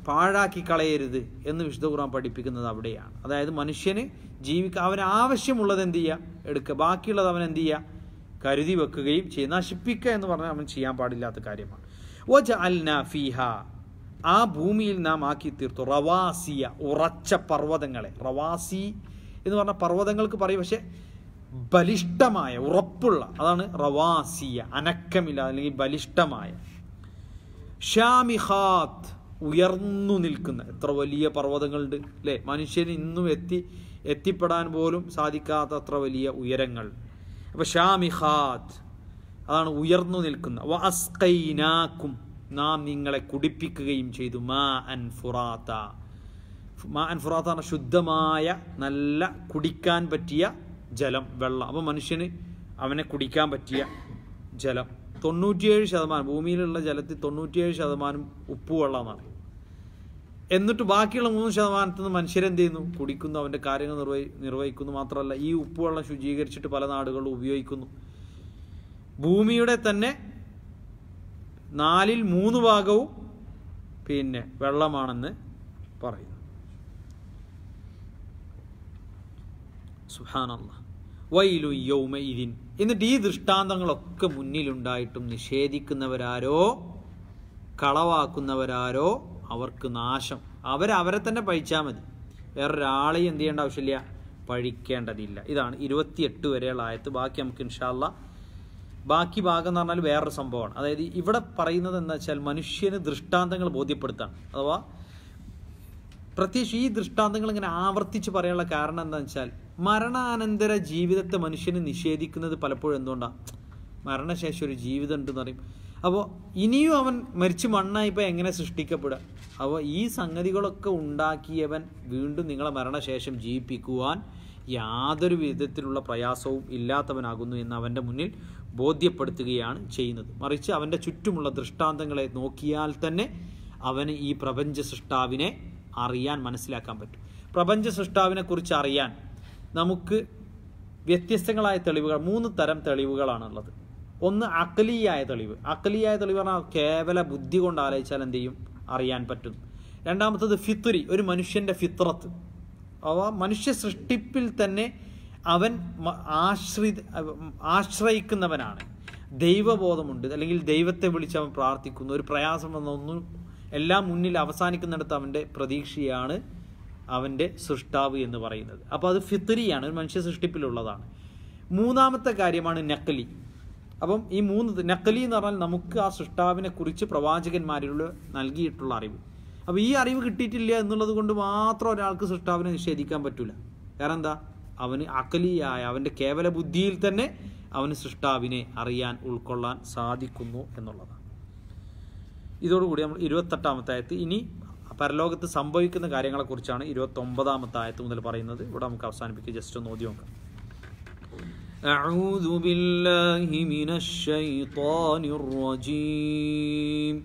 പാഴാക്കി കളയരുത് എന്ന് വിശുദ്ധ ഖുർആൻ പഠിപ്പിക്കുന്നത് അവിടെയാണ് അതായത് മനുഷ്യന് ജീവിക്കാൻ അവന് ആവശ്യമുള്ളത് എന്ത് ചെയ്യുക എടുക്കുക ബാക്കിയുള്ളത് അവൻ എന്ത് ചെയ്യുക കരുതി വെക്കുകയും ചെയ്യും നശിപ്പിക്കുക എന്ന് പറഞ്ഞാൽ അവൻ ചെയ്യാൻ പാടില്ലാത്ത കാര്യമാണ് ഒജ അൽന ഫീഹ ആ ഭൂമിയിൽ നാം ആക്കി തീർത്തു റവാസിയ ഉറച്ച പർവ്വതങ്ങളെ റവാസി എന്ന് പറഞ്ഞ പർവ്വതങ്ങൾക്ക് പറയും പക്ഷെ ബലിഷ്ടമായ ഉറപ്പുള്ള അതാണ് റവാസിയ അനക്കമില്ല അല്ലെങ്കിൽ ബലിഷ്ടമായ ഷാമിഹാത്ത് ഉയർന്നു നിൽക്കുന്ന എത്ര വലിയ പർവ്വതങ്ങളുണ്ട് അല്ലേ മനുഷ്യന് ഇന്നും എത്തി എത്തിപ്പെടാൻ പോലും സാധിക്കാത്ത അത്ര വലിയ ഉയരങ്ങൾ അപ്പൊ ഷാമിഹാത്ത് അതാണ് ഉയർന്നു നിൽക്കുന്ന വ അസ്കൈനാക്കും നാം നിങ്ങളെ കുടിപ്പിക്കുകയും ചെയ്തു മാ അൻ ഫുറാത്ത മാ അൻ ഫുറാത്ത പറഞ്ഞ ശുദ്ധമായ നല്ല കുടിക്കാൻ പറ്റിയ ജലം വെള്ളം അപ്പോൾ മനുഷ്യന് അവനെ കുടിക്കാൻ പറ്റിയ ജലം തൊണ്ണൂറ്റിയേഴ് ശതമാനം ഭൂമിയിലുള്ള ജലത്തിൽ തൊണ്ണൂറ്റിയേഴ് ശതമാനം ഉപ്പുവെള്ളമാണ് എന്നിട്ട് ബാക്കിയുള്ള മൂന്ന് ശതമാനത്തിൽ നിന്ന് മനുഷ്യരെന്ത് ചെയ്യുന്നു കുടിക്കുന്നു അവൻ്റെ കാര്യങ്ങൾ നിർവഹി നിർവഹിക്കുന്നു മാത്രമല്ല ഈ ഉപ്പുവെള്ളം ശുചീകരിച്ചിട്ട് പല നാടുകളിലും ഉപയോഗിക്കുന്നു ഭൂമിയുടെ തന്നെ നാലിൽ മൂന്ന് ഭാഗവും പിന്നെ വെള്ളമാണെന്ന് പറയുന്നു സുഹാനല്ല വൈലു യൗമ ഇതിൻ എന്നിട്ട് ഈ ദൃഷ്ടാന്തങ്ങളൊക്കെ മുന്നിലുണ്ടായിട്ടും നിഷേധിക്കുന്നവരാരോ കളവാക്കുന്നവരാരോ അവർക്ക് നാശം അവരവരെ തന്നെ പഴിച്ചാൽ മതി വേറൊരാളെയും എന്ത് ചെയ്യേണ്ട ആവശ്യമില്ല പഴിക്കേണ്ടതില്ല ഇതാണ് ഇരുപത്തിയെട്ട് വരെയുള്ള ആയത്ത് ബാക്കി നമുക്ക് ഇൻഷാല്ല ബാക്കി ഭാഗം എന്ന് പറഞ്ഞാൽ വേറൊരു സംഭവമാണ് അതായത് ഇവിടെ പറയുന്നത് എന്താ വെച്ചാൽ മനുഷ്യന് ദൃഷ്ടാന്തങ്ങൾ ബോധ്യപ്പെടുത്താൻ അഥവാ പ്രത്യേകിച്ച് ഈ ദൃഷ്ടാന്തങ്ങൾ ഇങ്ങനെ ആവർത്തിച്ച് പറയാനുള്ള കാരണം എന്താണെന്ന് വെച്ചാൽ മരണാനന്തര ജീവിതത്തെ മനുഷ്യന് നിഷേധിക്കുന്നത് പലപ്പോഴും എന്തുകൊണ്ടാണ് മരണശേഷം ഒരു ജീവിതം ഉണ്ടെന്ന് പറയും അപ്പോൾ ഇനിയും അവൻ മരിച്ച് മണ്ണായിപ്പോൾ എങ്ങനെ സൃഷ്ടിക്കപ്പെടുക അപ്പോൾ ഈ സംഗതികളൊക്കെ ഉണ്ടാക്കിയവൻ വീണ്ടും നിങ്ങളെ മരണശേഷം ജീവിപ്പിക്കുവാൻ യാതൊരു വിധത്തിലുള്ള പ്രയാസവും ഇല്ലാത്തവനാകുന്നു എന്ന് അവൻ്റെ മുന്നിൽ ബോധ്യപ്പെടുത്തുകയാണ് ചെയ്യുന്നത് മറിച്ച് അവൻ്റെ ചുറ്റുമുള്ള ദൃഷ്ടാന്തങ്ങളെ നോക്കിയാൽ തന്നെ അവന് ഈ പ്രപഞ്ച സൃഷ്ടാവിനെ അറിയാൻ മനസ്സിലാക്കാൻ പറ്റും പ്രപഞ്ച സൃഷ്ടാവിനെ കുറിച്ച് അറിയാൻ നമുക്ക് വ്യത്യസ്തങ്ങളായ തെളിവുകൾ മൂന്ന് തരം തെളിവുകളാണുള്ളത് ഒന്ന് അക്കലിയായ തെളിവ് അക്കലിയായ തെളിവ് പറഞ്ഞാൽ കേവല ബുദ്ധി കൊണ്ട് ആലോചിച്ചാൽ എന്ത് ചെയ്യും അറിയാൻ പറ്റും രണ്ടാമത്തത് ഫിത്തുരി ഒരു മനുഷ്യന്റെ ഫിത്രത്ത് അവ മനുഷ്യ സൃഷ്ടിപ്പിൽ തന്നെ അവൻ മ- ആശ്രി ആശ്രയിക്കുന്നവനാണ് ദൈവബോധമുണ്ട് അല്ലെങ്കിൽ ദൈവത്തെ വിളിച്ച് അവൻ പ്രാർത്ഥിക്കുന്നു ഒരു പ്രയാസം വന്നൊന്നും എല്ലാം മുന്നിൽ അവസാനിക്കുന്നിടത്ത് അവൻ്റെ പ്രതീക്ഷയാണ് അവൻ്റെ സൃഷ്ടാവ് എന്ന് പറയുന്നത് അപ്പോൾ അത് ഫിത്തരിയാണ് ഒരു മനുഷ്യ സൃഷ്ടിപ്പിലുള്ളതാണ് മൂന്നാമത്തെ കാര്യമാണ് നക്കലി അപ്പം ഈ മൂന്ന് നക്കലി എന്ന് പറഞ്ഞാൽ നമുക്ക് ആ സൃഷ്ടാവിനെ കുറിച്ച് പ്രവാചകന്മാരിലുള്ള നൽകിയിട്ടുള്ള അറിവ് അപ്പോൾ ഈ അറിവ് കിട്ടിയിട്ടില്ല എന്നുള്ളത് കൊണ്ട് മാത്രം ഒരാൾക്ക് സൃഷ്ടാവിനെ നിഷേധിക്കാൻ പറ്റൂല കാരണം എന്താ അവന് അക്കലിയായ അവൻ്റെ കേവല ബുദ്ധിയിൽ തന്നെ അവന് സൃഷ്ടാവിനെ അറിയാൻ ഉൾക്കൊള്ളാൻ സാധിക്കുന്നു എന്നുള്ളതാണ് ഇതോടുകൂടി നമ്മൾ ഇരുപത്തെട്ടാമത്തെ ആയത്ത് ഇനി പരലോകത്ത് സംഭവിക്കുന്ന കാര്യങ്ങളെക്കുറിച്ചാണ് ഇരുപത്തൊമ്പതാമത്തെ ആയത്ത് മുതൽ പറയുന്നത് ഇവിടെ നമുക്ക് അവസാനിപ്പിക്കുക ജസ്റ്റ് ഒന്ന് ഓതി നോക്കാം أعوذ بالله من الشيطان الرجيم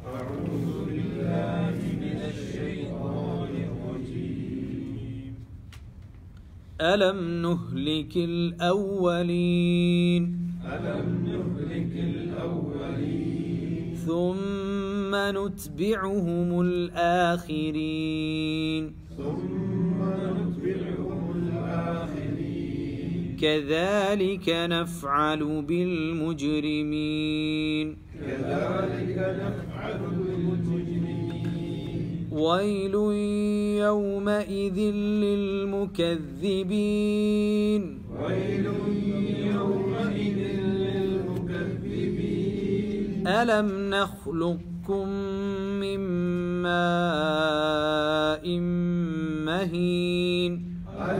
ألم نهلك الأولين ثم نتبعهم الآخرين كذلك نفعل بالمجرمين ويل يومئذ للمكذبين ألم نخلقكم من ماء مهين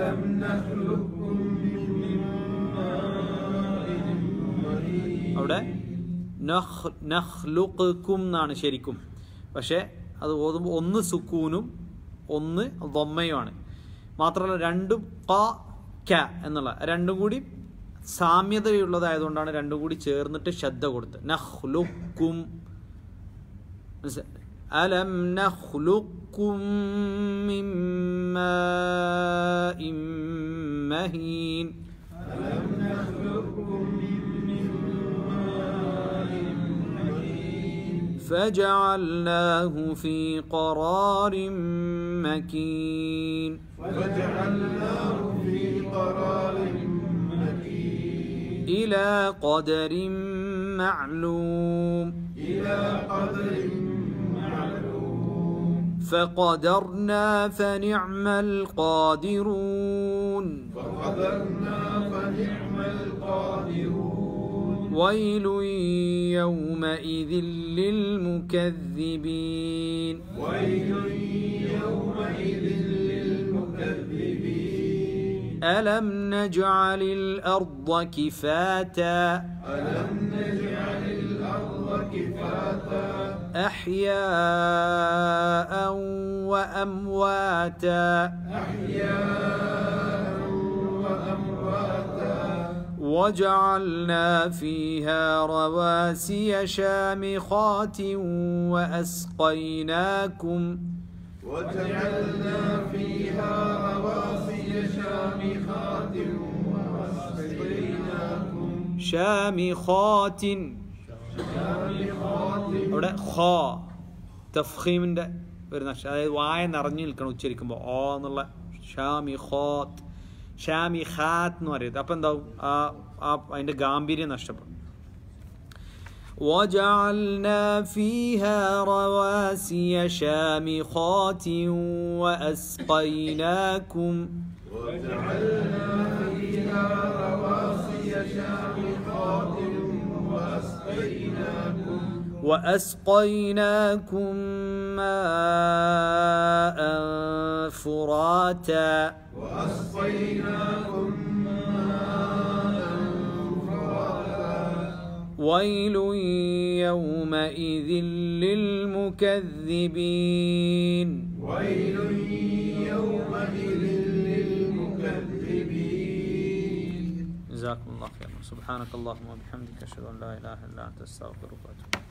അവിടെ നഖ് നഖ്ലുഖുക്കും എന്നാണ് ശരിക്കും പക്ഷേ അത് ഓതുമ്പോൾ ഒന്ന് സുക്കൂനും ഒന്ന് ദൊമ്മയുമാണ് മാത്രമല്ല രണ്ടും ക ക എന്നുള്ള രണ്ടും കൂടി സാമ്യതയുള്ളതായതുകൊണ്ടാണ് രണ്ടും കൂടി ചേർന്നിട്ട് ശ്രദ്ധ കൊടുത്ത് നഖ്ലുക്കും മനസ്സിലാ- അലം നഖ്ലുക്കും മിൻ മാഇൻ മഹീൻ فجعلناه في قرار مكين وجعلناه في قرار مكين إلى قدر معلوم إلى قدر معلوم فقدرنا فنعم القادرون فقدرنا فنعم القادرون ويل يومئذ للمكذبين ويل يومئذ للمكذبين ألم نجعل الأرض كفاتا ألم نجعل الأرض كفاتا أحياء وأمواتا أحياء وأمواتا وجعلنا فيها رواسي شامخات وأسقيناكم وجعلنا فيها رواسي شامخات وأسقيناكم شامخات അവിടെ ഖോ തഫ്ഹീമിൻ്റെ വരുന്ന അക്ഷരം അതായത് വായ നിറഞ്ഞു നിൽക്കണം ഉച്ചരിക്കുമ്പോൾ ഓ എന്നുള്ള ഷാമി ഖോത്ത് ഷാമി ഖാത്ത് എന്ന് പറയുന്നത് അപ്പം എന്താവും ആ ആ അതിൻ്റെ ഗാംഭീര്യം നഷ്ടപ്പെടും وجعلنا فيها رواسي شامخات وأسقيناكم وجعلنا فيها رواسي شامخات وأسقيناكم وأسقيناكم ماء فراتا وأسقيناكم ويل يومئذ للمكذبين ويل يومئذ للمكذبين جزاكم الله خيرا سبحانك اللهم وبحمدك أشهد أن لا إله إلا أنت أستغفرك وأتوب إليك